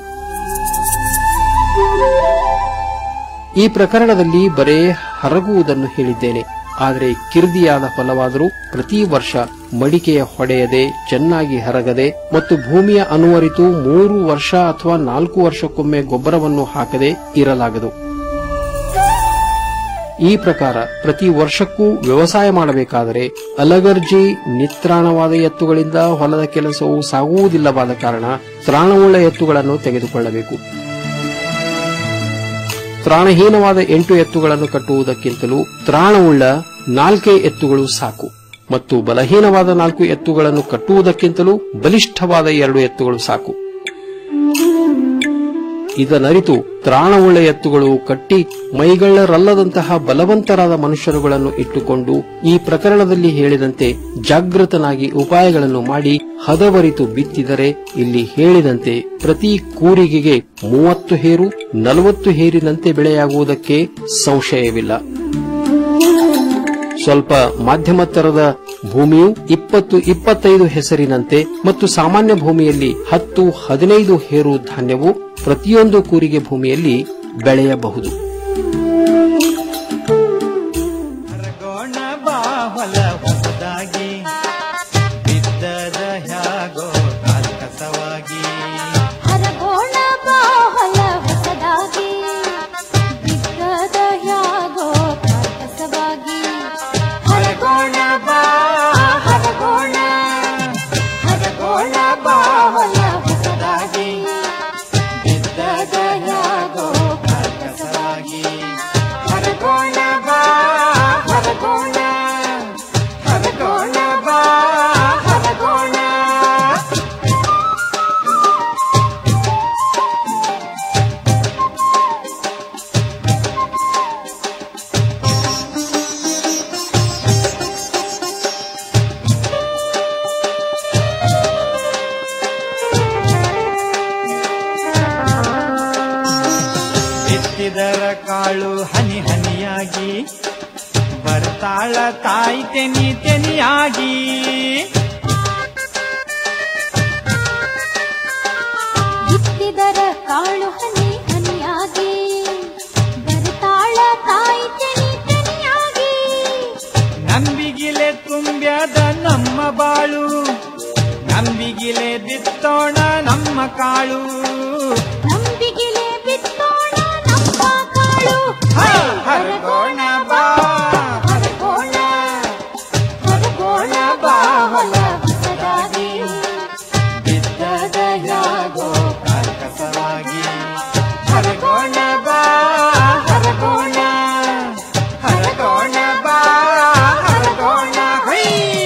ಈ ಪ್ರಕರಣದಲ್ಲಿ ಬರೇ ಹರಗುವುದನ್ನು ಹೇಳಿದ್ದೇನೆ ಆದರೆ ಕಿರ್ದಿಯಾದ ಫಲವಾದರೂ ಪ್ರತಿ ವರ್ಷ ಮಡಿಕೆಯ ಹೊಡೆಯದೆ ಚೆನ್ನಾಗಿ ಹರಗದೆ ಮತ್ತು ಭೂಮಿಯ ಅನುವರಿತು ಮೂರು ವರ್ಷ ಅಥವಾ ನಾಲ್ಕು ವರ್ಷಕ್ಕೊಮ್ಮೆ ಗೊಬ್ಬರವನ್ನು ಹಾಕದೆ ಇರಲಾಗದು ಈ ಪ್ರಕಾರ ಪ್ರತಿ ವರ್ಷಕ್ಕೂ ವ್ಯವಸಾಯ ಮಾಡಬೇಕಾದರೆ ಅಲಗರ್ಜಿ ನಿತ್ರಾಣವಾದ ಎತ್ತುಗಳಿಂದ ಹೊಲದ ಕೆಲಸವು ಸಾಗುವುದಿಲ್ಲವಾದ ಕಾರಣ ತ್ರಾಣವುಳ್ಳ ಎತ್ತುಗಳನ್ನು ತೆಗೆದುಕೊಳ್ಳಬೇಕು ತ್ರಾಣಹೀನವಾದ ಎಂಟು ಎತ್ತುಗಳನ್ನು ಕಟ್ಟುವುದಕ್ಕಿಂತಲೂ ತ್ರಾಣವುಳ್ಳ ನಾಲ್ಕೇ ಎತ್ತುಗಳು ಸಾಕು ಮತ್ತು ಬಲಹೀನವಾದ ನಾಲ್ಕು ಎತ್ತುಗಳನ್ನು ಕಟ್ಟುವುದಕ್ಕಿಂತಲೂ ಬಲಿಷ್ಠವಾದ ಎರಡು ಎತ್ತುಗಳು ಸಾಕು ಇದನರಿತು ತ್ರಾಣವುಳ್ಳ ಎತ್ತುಗಳು ಕಟ್ಟಿ ಮೈಗಳ್ಳರಲ್ಲದಂತಹ ಬಲವಂತರಾದ ಮನುಷ್ಯರುಗಳನ್ನು ಇಟ್ಟುಕೊಂಡು ಈ ಪ್ರಕರಣದಲ್ಲಿ ಹೇಳಿದಂತೆ ಜಾಗೃತನಾಗಿ ಉಪಾಯಗಳನ್ನು ಮಾಡಿ ಹದವರಿತು ಬಿತ್ತಿದರೆ ಇಲ್ಲಿ ಹೇಳಿದಂತೆ ಪ್ರತಿ ಕೂರಿಗೆಗೆ ಮೂವತ್ತು ಹೇರು ನಲವತ್ತು ಹೇರಿನಂತೆ ಬೆಳೆಯಾಗುವುದಕ್ಕೆ ಸಂಶಯವಿಲ್ಲ ಸ್ವಲ್ಪ ಮಾಧ್ಯಮತ್ತರದ ಭೂಮಿಯು ಇಪ್ಪತ್ತು ಇಪ್ಪತ್ತೈದು ಹೆಸರಿನಂತೆ ಮತ್ತು ಸಾಮಾನ್ಯ ಭೂಮಿಯಲ್ಲಿ ಹತ್ತು ಹದಿನೈದು ಹೇರು ಧಾನ್ಯವು ಪ್ರತಿಯೊಂದು ಕೂರಿಗೆ ಭೂಮಿಯಲ್ಲಿ ಬೆಳೆಯಬಹುದು ಬಾಹಲ ಹೊಸದಾಗಿ ಬಿದ್ದದ ಹ್ಯಾಗೋ ಕಸವಾಗಿ ಹರಗೋಣ ಬಾಹಲ ಹೊಸದಾಗಿ ಬಿದ್ದದ ಯಾಗೋ ಕಸವಾಗಿ ಹರಗೋಣ ಬಾ ಹರಗೋಣ ಹರಗೋಣ ಬಾಹಲ ಹೊಸದಾಗಿ ಬಿದ್ದದ ಯಾಗೋ ಕಸವಾಗಿ ಹರಗೋಣ ಬಾ ಹರಗೋಣ ಹರಗೋಣ ಬಾ ಹರಗೋಣ ಬಿತ್ತಿದರ ಕಾಳು ಹನಿ ಹನಿಯಾಗಿ ಬರ್ತಾಳ ತಾಯಿ ತೆನಿ ತೆನಿಯಾಗಿ ಬಿತ್ತಿದರ ಕಾಳು ಹನಿ ಹನಿಯಾಗಿ ಬರ್ತಾಳ ತಾಯಿ ತೆನಿ ತೆನಿಯಾಗಿ ನಂಬಿಗಿಲೆ ತುಂಬ್ಯದ ನಮ್ಮ ಬಾಳು ನಂಬಿಗಿಲೆ ಬಿತ್ತೋಣ ನಮ್ಮ ಕಾಳು ನಂಬಿಗಿಲೆ ಬಿತ್ತೋಣ ನಮ್ಮ ಕಾಳು ಹರಗೋಣ ಬಾ ಹರಗೋಣ ಹರಗೋಣ ಬಾ ಹೊಲ ಹೊಸದಾಗಿ ಬಿದ್ದದ ಯಾಗೋ ಕರ್ಕಸವಾಗಿ ಹರಗೋಣ ಬಾ ಹರಗೋಣ ಹರಗೋಣ ಬಾ ಹರಗೋಣ ಹೈ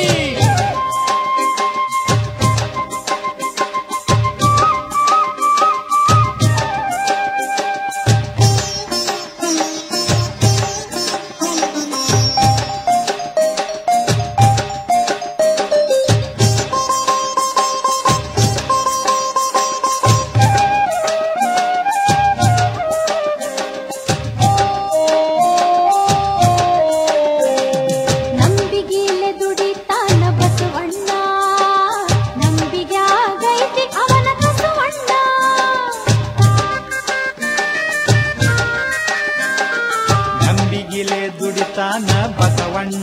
ನಂಬಿಗಿಲೆ ದುಡಿತಾನ ಬಸವಣ್ಣ ನಂಬಿಗ್ಯಾಗೈತಿ ಅವನ ಕಸವಣ್ಣ ನಂಬಿಗಿಲೆ ದುಡಿತಾನ ಬಸವಣ್ಣ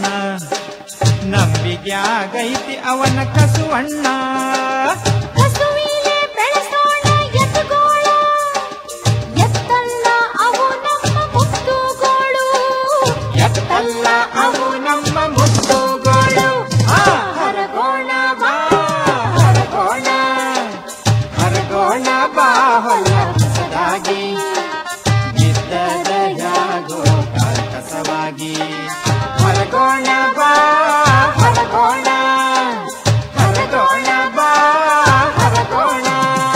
ನಂಬಿಗ್ಯಾಗೈತಿ ಅವನ ಕಸುವಣ್ಣ ಕಸುವಿಲೆ ಬೆಳೆಸೋಣ ಎತ್ತುಗೋಳ ಎತ್ತಲ್ಲ ಅವು ನಮ್ಮ ಮುತ್ತುಗೋಳು ಎತ್ತಲ್ಲ ಅವು ನಮ್ಮ ಮುತ್ತುಗಳು ಆ, ಹರಗೋಣ ಬಾ ಹರಗೋಣ ಹರಗೋಣ ಬಾ ಹೊಲ ಹೊಸದಾಗಿ ಬಿದ್ದದ ಯಾಗೋ ಕಸವಾಗಿ ಹರಗೋಣ ಬಾ ಹರಗೋಣ ಹರಗೋಣ ಬಾ ಹರಗೋಣ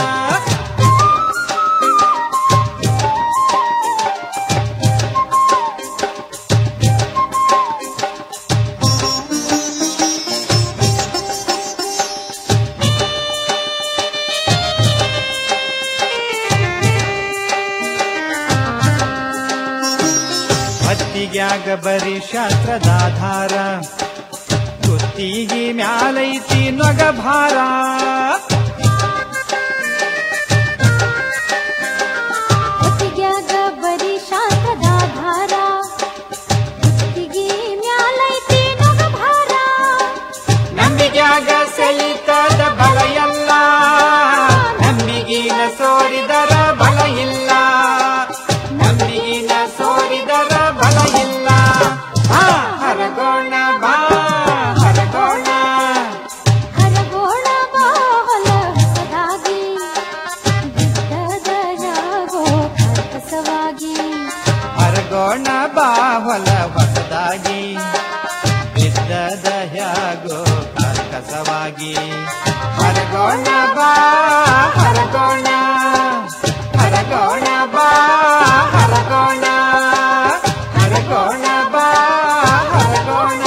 ಹತ್ತಿಗ್ಯಾಗ ಬರೀ ಶಾಸ್ತ್ರದಾಧಾರ ಕುತ್ತಿಗಿ ಮ್ಯಾಲೈತಿ ನೊಗ ಭಾರ ಹೊತ್ತಿಗ್ಯಾಗ ಬರೀ ಶಾಸ್ತ್ರದಾಧಾರ ಕುತ್ತಿಗೆ ಮ್ಯಾಲೈತಿ ನೊಗ ಭಾರ ನಂಬಿಗ್ಯಾಗ ಸೆಳಿತದ ಬಲ ಎಲ್ಲ ನಂಬಿಗಿನ ಸೋರಿದರ ಬಲ ಇಲ್ಲ ನಂಬಿಗಿನ ಸೋರಿದರ ಬಲ ಇಲ್ಲ ಆ, ಹರಗೋಣ ಬಾ ಹರಗೋಣ ಹರಗೋಣ ಬಾ ಹೊಲ ಹೊಸದಾಗಿ ಬಿದ್ದದ ಯಾಗೋ ಕರ್ಕಸವಾಗಿ ಹರಗೋಣ ಬಾ ಹೊಲ ಹೊಸದಾಗಿ ಬಿದ್ದದ ಹ್ಯಾಗೋ ಕರ್ಕಸವಾಗಿ ಹರಗೋಣ ಬಾ ಹರಗೋಣ ಹರಗೋಣ ಬಾ ಹರಗೋಣ ಹರಗೋಣ ಬಾ ಹರಗೋಣ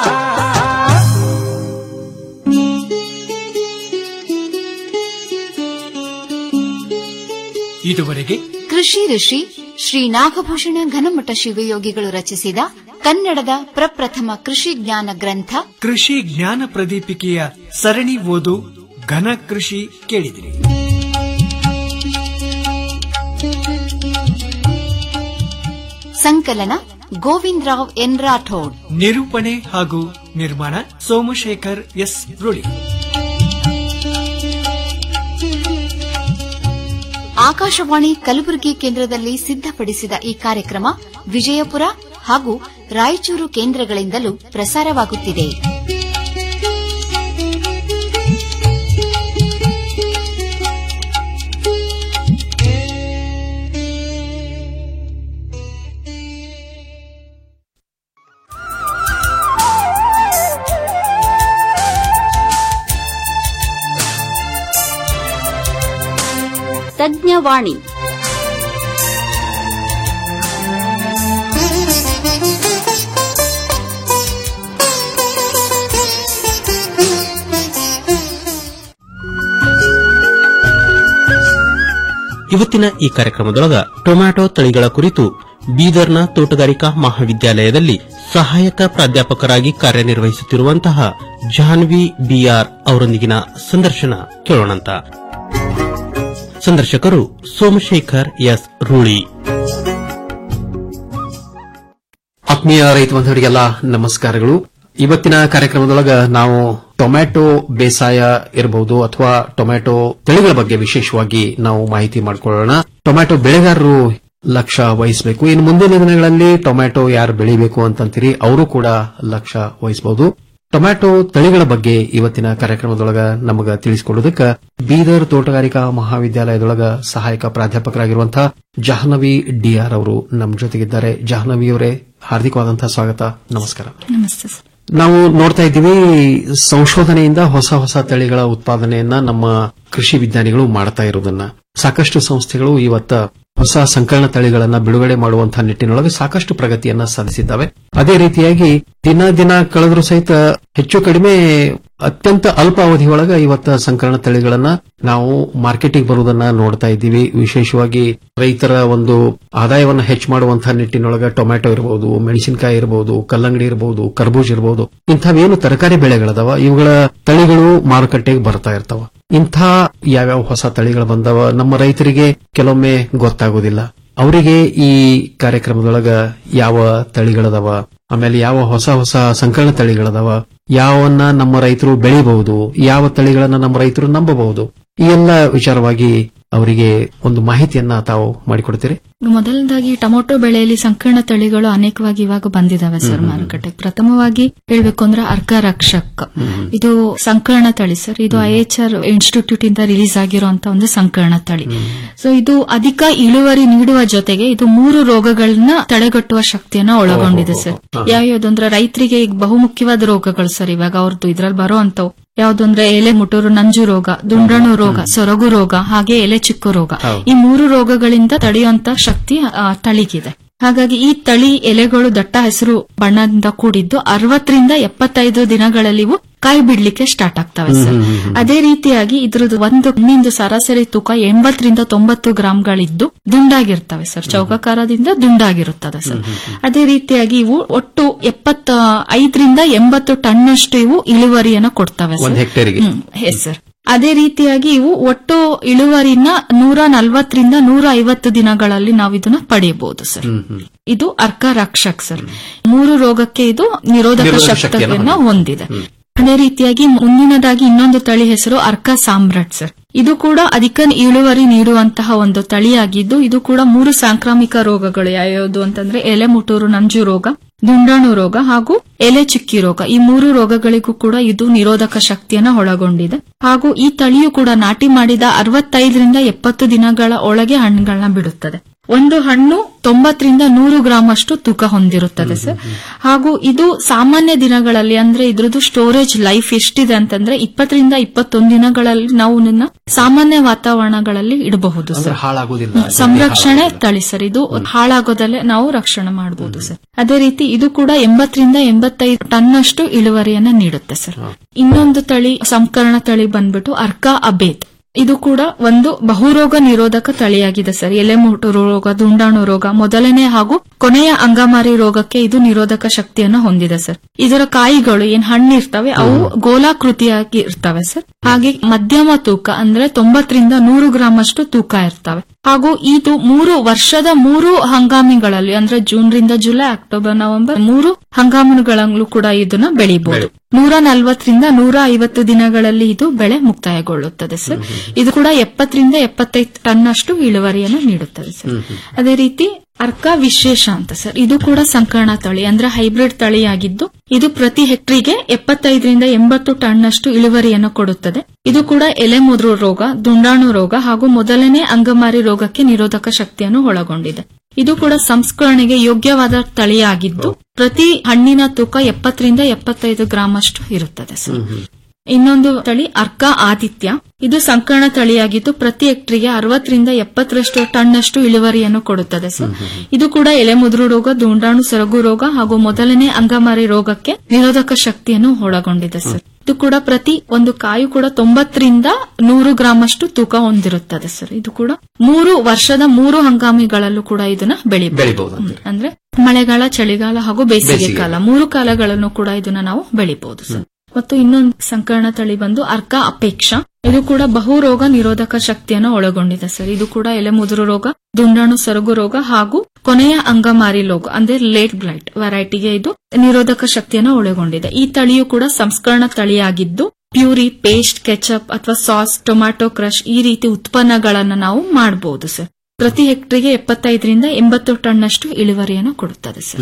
ಇದುವರೆಗೆ ಕೃಷಿ ಋಷಿ ಶ್ರೀ ನಾಗಭೂಷಣ ಘನಮಠ ಶಿವಯೋಗಿಗಳು ರಚಿಸಿದ ಕನ್ನಡದ ಪ್ರಪ್ರಥಮ ಕೃಷಿ ಜ್ಞಾನ ಗ್ರಂಥ ಕೃಷಿ ಜ್ಞಾನ ಪ್ರದೀಪಿಕೆಯ ಸರಣಿ ಓದು ಘನ ಕೃಷಿ ಕೇಳಿದಿರಿ ಸಂಕಲನ ಗೋವಿಂದರಾವ್ ಎನ್ ರಾಠೋಡ್ ನಿರೂಪಣೆ ಹಾಗೂ ನಿರ್ಮಾಣ ಸೋಮಶೇಖರ್ ಎಸ್ ರುಳಿ ಆಕಾಶವಾಣಿ ಕಲಬುರಗಿ ಕೇಂದ್ರದಲ್ಲಿ ಸಿದ್ಧಪಡಿಸಿದ ಈ ಕಾರ್ಯಕ್ರಮ ವಿಜಯಪುರ ಹಾಗೂ ರಾಯಚೂರು ಕೇಂದ್ರಗಳಿಂದಲೂ ಪ್ರಸಾರವಾಗುತ್ತಿದೆ ತಜ್ಞವಾಣಿ ಇವತ್ತಿನ ಈ ಕಾರ್ಯಕ್ರಮದೊಳಗ ಟೊಮ್ಯಾಟೊ ತಳಿಗಳ ಕುರಿತು ಬೀದರ್ನ ತೋಟಗಾರಿಕಾ ಮಹಾವಿದ್ಯಾಲಯದಲ್ಲಿ ಸಹಾಯಕ ಪ್ರಾಧ್ಯಾಪಕರಾಗಿ ಕಾರ್ಯನಿರ್ವಹಿಸುತ್ತಿರುವಂತಹ ಜಾನ್ವಿ ಬಿಆರ್ ಅವರೊಂದಿಗಿನ ಸಂದರ್ಶನ ಕೇಳೋಣಂತ ಸಂದರ್ಶಕರು ಸೋಮಶೇಖರ್ ಎಸ್ ರೂಳಿ ಆತ್ಮೀಯ ರೈತ ಬಂಧುವರಿಗೆಲ್ಲ ನಮಸ್ಕಾರಗಳು ಇವತ್ತಿನ ಕಾರ್ಯಕ್ರಮದೊಳಗ ನಾವು ಟೊಮ್ಯಾಟೊ ಬೇಸಾಯ ಇರಬಹುದು ಅಥವಾ ಟೊಮ್ಯಾಟೊ ತಳಿಗಳ ಬಗ್ಗೆ ವಿಶೇಷವಾಗಿ ನಾವು ಮಾಹಿತಿ ಮಾಡಿಕೊಳ್ಳೋಣ ಟೊಮ್ಯಾಟೊ ಬೆಳೆಗಾರರು ಲಕ್ಷ್ಯ ವಹಿಸಬೇಕು ಇನ್ನು ಮುಂದಿನ ದಿನಗಳಲ್ಲಿ ಟೊಮ್ಯಾಟೊ ಯಾರು ಬೆಳಿಬೇಕು ಅಂತಂತೀರಿ ಅವರು ಕೂಡ ಲಕ್ಷ್ಯ ವಹಿಸಬಹುದು ಟೊಮ್ಯಾಟೊ ತಳಿಗಳ ಬಗ್ಗೆ ಇವತ್ತಿನ ಕಾರ್ಯಕ್ರಮದೊಳಗ ನಮಗ ತಿಳಿಸಿಕೊಡೋದಕ್ಕೆ ಬೀದರ್ ತೋಟಗಾರಿಕಾ ಮಹಾವಿದ್ಯಾಲಯದೊಳಗ ಸಹಾಯಕ ಪ್ರಾಧ್ಯಾಪಕರಾಗಿರುವಂತಹ ಜಾಹ್ನವಿ ಡಿಆರ್ ಅವರು ನಮ್ಮ ಜೊತೆಗಿದ್ದಾರೆ ಜಾಹ್ನವಿ ಅವರೇ ಹಾರ್ದಿಕವಾದಂತಹ ಸ್ವಾಗತ ನಮಸ್ಕಾರ ನಮಸ್ತೆ ಸರ್ ನಾವು ನೋಡ್ತಾ ಇದ್ದೀವಿ ಸಂಶೋಧನೆಯಿಂದ ಹೊಸ ಹೊಸ ತಳಿಗಳ ಉತ್ಪಾದನೆಯನ್ನ ನಮ್ಮ ಕೃಷಿ ವಿಜ್ಞಾನಿಗಳು ಮಾಡ್ತಾ ಇರೋದನ್ನ ಸಾಕಷ್ಟು ಸಂಸ್ಥೆಗಳು ಇವತ್ತ ಹೊಸ ಸಂಕಲನ ತಳಿಗಳನ್ನ ಬಿಡುಗಡೆ ಮಾಡುವಂತಹ ನಿಟ್ಟಿನೊಳಗೆ ಸಾಕಷ್ಟು ಪ್ರಗತಿಯನ್ನ ಸಾಧಿಸಿದ್ದಾವೆ ಅದೇ ರೀತಿಯಾಗಿ ದಿನ ದಿನ ಕಳೆದರೂ ಸಹಿತ ಹೆಚ್ಚು ಕಡಿಮೆ ಅತ್ಯಂತ ಅಲ್ಪ ಅವಧಿಯೊಳಗ ಇವತ್ತ ಸಂಕಲನ ತಳಿಗಳನ್ನ ನಾವು ಮಾರ್ಕೆಟಿಗೆ ಬರುವುದನ್ನ ನೋಡ್ತಾ ಇದ್ದೀವಿ ವಿಶೇಷವಾಗಿ ರೈತರ ಒಂದು ಆದಾಯವನ್ನ ಹೆಚ್ಚು ಮಾಡುವಂತಹ ನಿಟ್ಟಿನೊಳಗ ಟೊಮ್ಯಾಟೊ ಇರಬಹುದು ಮೆಣಸಿನಕಾಯಿ ಇರಬಹುದು ಕಲ್ಲಂಗಡಿ ಇರಬಹುದು ಕರ್ಬೂಜ್ ಇರಬಹುದು ಇಂಥವೇನು ತರಕಾರಿ ಬೆಳೆಗಳದಾವ ಇವುಗಳ ತಳಿಗಳು ಮಾರುಕಟ್ಟೆಗೆ ಬರ್ತಾ ಇರ್ತಾವ ಇಂಥ ಯಾವ್ಯಾವ ಹೊಸ ತಳಿಗಳು ಬಂದವ ನಮ್ಮ ರೈತರಿಗೆ ಕೆಲವೊಮ್ಮೆ ಗೊತ್ತಾಗೋದಿಲ್ಲ ಅವರಿಗೆ ಈ ಕಾರ್ಯಕ್ರಮದೊಳಗ ಯಾವ ತಳಿಗಳದಾವ ಆಮೇಲೆ ಯಾವ ಹೊಸ ಹೊಸ ಸಂಕಲನ ತಳಿಗಳದಾವ ಯಾವನ್ನ ನಮ್ಮ ರೈತರು ಬೆಳಿಬಹುದು ಯಾವ ತಳಿಗಳನ್ನ ನಮ್ಮ ರೈತರು ನಂಬಬಹುದು ಈ ಎಲ್ಲ ವಿಚಾರವಾಗಿ ಅವರಿಗೆ ಒಂದು ಮಾಹಿತಿಯನ್ನ ತಾವು ಮಾಡಿಕೊಡ್ತೀರಿ ಮೊದಲದಾಗಿ ಟೊಮೊಟೊ ಬೆಳೆಯಲ್ಲಿ ಸಂಕೀರ್ಣ ತಳಿಗಳು ಅನೇಕವಾಗಿ ಇವಾಗ ಬಂದಿದಾವೆ ಸರ್ ಮಾರುಕಟ್ಟೆಗೆ ಪ್ರಥಮವಾಗಿ ಹೇಳ್ಬೇಕು ಅಂದ್ರೆ ಅರ್ಕ ರಕ್ಷಕ್ ಇದು ಸಂಕೀರ್ಣ ತಳಿ ಸರ್ ಇದು ಐಎಚ್ಆರ್ ಇನ್ಸ್ಟಿಟ್ಯೂಟ್ ಇಂದ ರಿಲೀಸ್ ಆಗಿರುವಂತ ಒಂದು ಸಂಕೀರ್ಣ ತಳಿ ಸೊ ಇದು ಅಧಿಕ ಇಳುವರಿ ನೀಡುವ ಜೊತೆಗೆ ಇದು ಮೂರು ರೋಗಗಳನ್ನ ತಡೆಗಟ್ಟುವ ಶಕ್ತಿಯನ್ನ ಒಳಗೊಂಡಿದೆ ಸರ್ ಯಾವ್ಯಾವ್ದಂದ್ರೆ ರೈತರಿಗೆ ಈಗ ಬಹುಮುಖ್ಯವಾದ ರೋಗಗಳು ಸರ್ ಇವಾಗ ಅವ್ರದ್ದು ಇದ್ರಲ್ಲಿ ಬರೋ ಅಂತವು ಯಾವ್ದು ಅಂದ್ರೆ ಎಲೆ ಮುಟೂರು ನಂಜು ರೋಗ ದುಂಡಾಣು ರೋಗ ಸೊರಗು ರೋಗ ಹಾಗೆ ಎಲೆ ಚಿಕ್ಕು ರೋಗ ಈ ಮೂರು ರೋಗಗಳಿಂದ ತಡೆಯುವಂತ ಶಕ್ತಿ ಆ, ತಳಿಗಿದೆ ಹಾಗಾಗಿ ಈ ತಳಿ ಎಲೆಗಳು ದಟ್ಟ ಹೆಸರು ಬಣ್ಣದಿಂದ ಕೂಡಿದ್ದು ಅರವತ್ತರಿಂದ ಎಪ್ಪತ್ತೈದು ದಿನಗಳಲ್ಲಿ ಇವು ಕಾಯಿ ಬಿಡ್ಲಿಕ್ಕೆ ಸ್ಟಾರ್ಟ್ ಆಗ್ತವೆ ಸರ್ ಅದೇ ರೀತಿಯಾಗಿ ಇದ್ರದ್ದು ಒಂದು ಹಣ್ಣಿಂದು ಸರಾಸರಿ ತೂಕ ಎಂಬತ್ತರಿಂದ ತೊಂಬತ್ತು ಗ್ರಾಂಗಳಿದ್ದು ದುಂಡಾಗಿರ್ತವೆ ಸರ್ ಚೌಕಾಕಾರದಿಂದ ದುಂಡಾಗಿರುತ್ತದೆ ಸರ್ ಅದೇ ರೀತಿಯಾಗಿ ಇವು ಒಟ್ಟು ಎಪ್ಪತ್ತ ಐದರಿಂದ ಎಂಬತ್ತು ಟನ್ನಷ್ಟು ಇವು ಇಳುವರಿಯನ್ನ ಕೊಡ್ತವೆ ಒಂದು ಸರ್ ಹೆಕ್ಟೇರಿಗೆ ಹ್ಮ್, ಎಸ್ ಸರ್ ಅದೇ ರೀತಿಯಾಗಿ ಇವು ಒಟ್ಟು ಇಳುವರಿನ ನೂರ ನಲವತ್ತರಿಂದ ನೂರ ಐವತ್ತು ದಿನಗಳಲ್ಲಿ ನಾವು ಇದನ್ನ ಪಡೆಯಬಹುದು ಸರ್ ಇದು ಅರ್ಕ ರಕ್ಷಕ್ ಸರ್ ಮೂರು ರೋಗಕ್ಕೆ ಇದು ನಿರೋಧಕ ನಿರೋಧಕ ಶಕ್ತಿಯನ್ನ ಶಕ್ತಿಯನ್ನ ಹೊಂದಿದೆ ಅದೇ ರೀತಿಯಾಗಿ ಮುಂದಿನದಾಗಿ ಇನ್ನೊಂದು ತಳಿ ಹೆಸರು ಅರ್ಕ ಸಾಮ್ರಾಟ್ ಸರ್ ಇದು ಕೂಡ ಅಧಿಕ ಇಳುವರಿ ನೀಡುವಂತಹ ಒಂದು ತಳಿಯಾಗಿದ್ದು ಇದು ಕೂಡ ಮೂರು ಸಾಂಕ್ರಾಮಿಕ ರೋಗಗಳು ಯಾವ್ಯಾವುದು ಅಂತಂದ್ರೆ ಎಲೆ ಮುಟೂರು ನಂಜು ರೋಗ ದುಂಡಾಣು ರೋಗ ಹಾಗೂ ಎಲೆ ಚುಕ್ಕಿ ರೋಗ ಈ ಮೂರು ರೋಗಗಳಿಗೂ ಕೂಡ ಇದು ನಿರೋಧಕ ಶಕ್ತಿಯನ್ನ ಒಳಗೊಂಡಿದೆ ಹಾಗೂ ಈ ತಳಿಯು ಕೂಡ ನಾಟಿ ಮಾಡಿದ ಅರವತ್ತೈದರಿಂದ ಎಪ್ಪತ್ತು ದಿನಗಳ ಒಳಗೆ ಹಣ್ಣುಗಳನ್ನ ಬಿಡುತ್ತದೆ ಒಂದು ಹಣ್ಣು ತೊಂಬತ್ತರಿಂದ ನೂರು ಗ್ರಾಮ್ ಅಷ್ಟು ತೂಕ ಹೊಂದಿರುತ್ತದೆ ಸರ್ ಹಾಗೂ ಇದು ಸಾಮಾನ್ಯ ದಿನಗಳಲ್ಲಿ ಅಂದ್ರೆ ಇದ್ರದ್ದು ಸ್ಟೋರೇಜ್ ಲೈಫ್ ಎಷ್ಟಿದೆ ಅಂತಂದ್ರೆ ಇಪ್ಪತ್ತರಿಂದ ಇಪ್ಪತ್ತೊಂದು ದಿನಗಳಲ್ಲಿ ನಾವು ಇದನ್ನ ಸಾಮಾನ್ಯ ವಾತಾವರಣಗಳಲ್ಲಿ ಇಡಬಹುದು ಅಂದ್ರೆ ಸರ್ ಹಾಳಾಗುವುದಿಲ್ಲ ಸಂರಕ್ಷಣೆ ತಳಿ ಸರ್ ಇದು ಹಾಳಾಗೋದಲ್ಲೇ ನಾವು ರಕ್ಷಣೆ ಮಾಡಬಹುದು ಸರ್ ಅದೇ ರೀತಿ ಇದು ಕೂಡ ಎಂಬತ್ತರಿಂದ ಎಂಬತ್ತೈದು ಟನ್ ಅಷ್ಟು ಇಳುವರಿಯನ್ನ ನೀಡುತ್ತೆ ಸರ್ ಇನ್ನೊಂದು ತಳಿ ಸಂಕರಣ ತಳಿ ಬಂದ್ಬಿಟ್ಟು ಅರ್ಕಾ ಅಬೇತ್ ಇದು ಕೂಡ ಒಂದು ಬಹುರೋಗ ನಿರೋಧಕ ತಳಿಯಾಗಿದೆ ಸರ್ ಎಲೆ ಮುಟುರು ರೋಗ ದುಂಡಾಣು ರೋಗ ಮೊದಲನೇ ಹಾಗೂ ಕೊನೆಯ ಅಂಗಮಾರಿ ರೋಗಕ್ಕೆ ಇದು ನಿರೋಧಕ ಶಕ್ತಿಯನ್ನು ಹೊಂದಿದೆ ಸರ್ ಇದರ ಕಾಯಿಗಳು ಏನ್ ಹಣ್ಣಿರ್ತವೆ ಅವು ಗೋಲಾಕೃತಿಯಾಗಿ ಇರ್ತವೆ ಸರ್ ಹಾಗೆ ಮಧ್ಯಮ ತೂಕ ಅಂದ್ರೆ ತೊಂಬತ್ತರಿಂದ ನೂರು ಗ್ರಾಮ್ ಅಷ್ಟು ತೂಕ ಇರ್ತವೆ ಹಾಗೂ ಇದು ಮೂರು ವರ್ಷದ ಮೂರು ಹಂಗಾಮಿಗಳಲ್ಲಿ ಅಂದ್ರೆ ಜೂನ್ ರಿಂದ ಜುಲೈ ಅಕ್ಟೋಬರ್ ನವೆಂಬರ್ ಮೂರು ಹಂಗಾಮುಗಳಲ್ಲೂ ಕೂಡ ಇದನ್ನ ಬೆಳಿಬಹುದು ನೂರ ನಲವತ್ತರಿಂದ ನೂರ ಐವತ್ತು ದಿನಗಳಲ್ಲಿ ಇದು ಬೆಳೆ ಮುಕ್ತಾಯಗೊಳ್ಳುತ್ತದೆ ಸರ್ ಇದು ಕೂಡ ಎಪ್ಪತ್ತರಿಂದ ಎಪ್ಪತ್ತೈದು ಟನ್ ಅಷ್ಟು ಇಳುವರಿಯನ್ನು ನೀಡುತ್ತದೆ ಸರ್ ಅದೇ ರೀತಿ ಅರ್ಕ ವಿಶೇಷ ಅಂತ ಸರ್ ಇದು ಕೂಡ ಸಂಕರಣ ತಳಿ ಅಂದ್ರೆ ಹೈಬ್ರಿಡ್ ತಳಿಯಾಗಿದ್ದು ಇದು ಪ್ರತಿ ಹೆಕ್ಟರಿಗೆ ಎಪ್ಪತ್ತೈದರಿಂದ ಎಂಬತ್ತು ಟನ್ ಅಷ್ಟು ಇಳುವರಿಯನ್ನು ಕೊಡುತ್ತದೆ ಇದು ಕೂಡ ಎಲೆ ಮುದ್ರು ರೋಗ ದುಂಡಾಣು ರೋಗ ಹಾಗೂ ಮೊದಲನೇ ಅಂಗಮಾರಿ ರೋಗಕ್ಕೆ ನಿರೋಧಕ ಶಕ್ತಿಯನ್ನು ಒಳಗೊಂಡಿದೆ ಇದು ಕೂಡ ಸಂಸ್ಕರಣೆಗೆ ಯೋಗ್ಯವಾದ ತಳಿಯಾಗಿದ್ದು ಪ್ರತಿ ಹಣ್ಣಿನ ತೂಕ ಎಪ್ಪತ್ತರಿಂದ ಎಪ್ಪತ್ತೈದು ಗ್ರಾಮ್ ಅಷ್ಟು ಇರುತ್ತದೆ ಸರ್ ಇನ್ನೊಂದು ತಳಿ ಅರ್ಕ ಆದಿತ್ಯ ಇದು ಸಂಕರಣ ತಳಿಯಾಗಿದ್ದು ಪ್ರತಿ ಹೆಕ್ಟರಿಗೆ ಅರವತ್ತರಿಂದ ಎಪ್ಪತ್ತರಷ್ಟು ಟನ್ ಅಷ್ಟು ಇಳುವರಿಯನ್ನು ಕೊಡುತ್ತದೆ ಸರ್ ಇದು ಕೂಡ ಎಲೆಮುದುರು ರೋಗ ದುಂಡಾಣು ಸೊರಗು ರೋಗ ಹಾಗೂ ಮೊದಲನೇ ಅಂಗಮಾರಿ ರೋಗಕ್ಕೆ ನಿರೋಧಕ ಶಕ್ತಿಯನ್ನು ಒಳಗೊಂಡಿದೆ ಸರ್ ಇದು ಕೂಡ ಪ್ರತಿ ಒಂದು ಕಾಯಿ ಕೂಡ ತೊಂಬತ್ತರಿಂದ ನೂರು ಗ್ರಾಮ್ ಅಷ್ಟು ತೂಕ ಹೊಂದಿರುತ್ತದೆ ಸರ್ ಇದು ಕೂಡ ಮೂರು ವರ್ಷದ ಮೂರು ಹಂಗಾಮಿಗಳಲ್ಲೂ ಕೂಡ ಇದನ್ನ ಬೆಳಿಬಹುದು ಬೆಳಿಬಹುದು ಅಂದ್ರೆ ಮಳೆಗಾಲ ಚಳಿಗಾಲ ಹಾಗೂ ಬೇಸಿಗೆ ಬೇಸಿಗೆ. ಕಾಲ ಮೂರು ಕಾಲಗಳನ್ನು ಕೂಡ ಇದನ್ನ ನಾವು ಬೆಳಿಬಹುದು ಸರ್ ಮತ್ತು ಇನ್ನೊಂದು ಸಂಕರಣ ತಳಿ ಬಂದು ಅರ್ಕ ಅಪೇಕ್ಷ ಇದು ಕೂಡ ಬಹು ರೋಗ ನಿರೋಧಕ ಶಕ್ತಿಯನ್ನು ಒಳಗೊಂಡಿದೆ ಸರ್ ಇದು ಕೂಡ ಎಲೆಮುದುರು ರೋಗ ದುಂಡಾಣು ಸರಗು ರೋಗ ಹಾಗೂ ಕೊನೆಯ ಅಂಗಮಾರಿ ರೋಗ ಅಂದ್ರೆ ಲೇಟ್ ಬ್ಲೈಟ್ ವೆರೈಟಿಗೆ ಇದು ನಿರೋಧಕ ಶಕ್ತಿಯನ್ನು ಒಳಗೊಂಡಿದೆ ಈ ತಳಿಯು ಕೂಡ ಸಂಸ್ಕರಣ ತಳಿಯಾಗಿದ್ದು ಪ್ಯೂರಿ ಪೇಸ್ಟ್ ಕೆಚಪ್ ಅಥವಾ ಸಾಸ್ ಟೊಮ್ಯಾಟೊ ಕ್ರಶ್ ಈ ರೀತಿ ಉತ್ಪನ್ನಗಳನ್ನ ನಾವು ಮಾಡಬಹುದು ಸರ್ ಪ್ರತಿ ಹೆಕ್ಟರ್ಗೆ ಎಪ್ಪತ್ತೈದರಿಂದ ಎಂಬತ್ತು ಟನ್ನಷ್ಟು ಇಳುವರಿಯನ್ನು ಕೊಡುತ್ತದೆ ಸರ್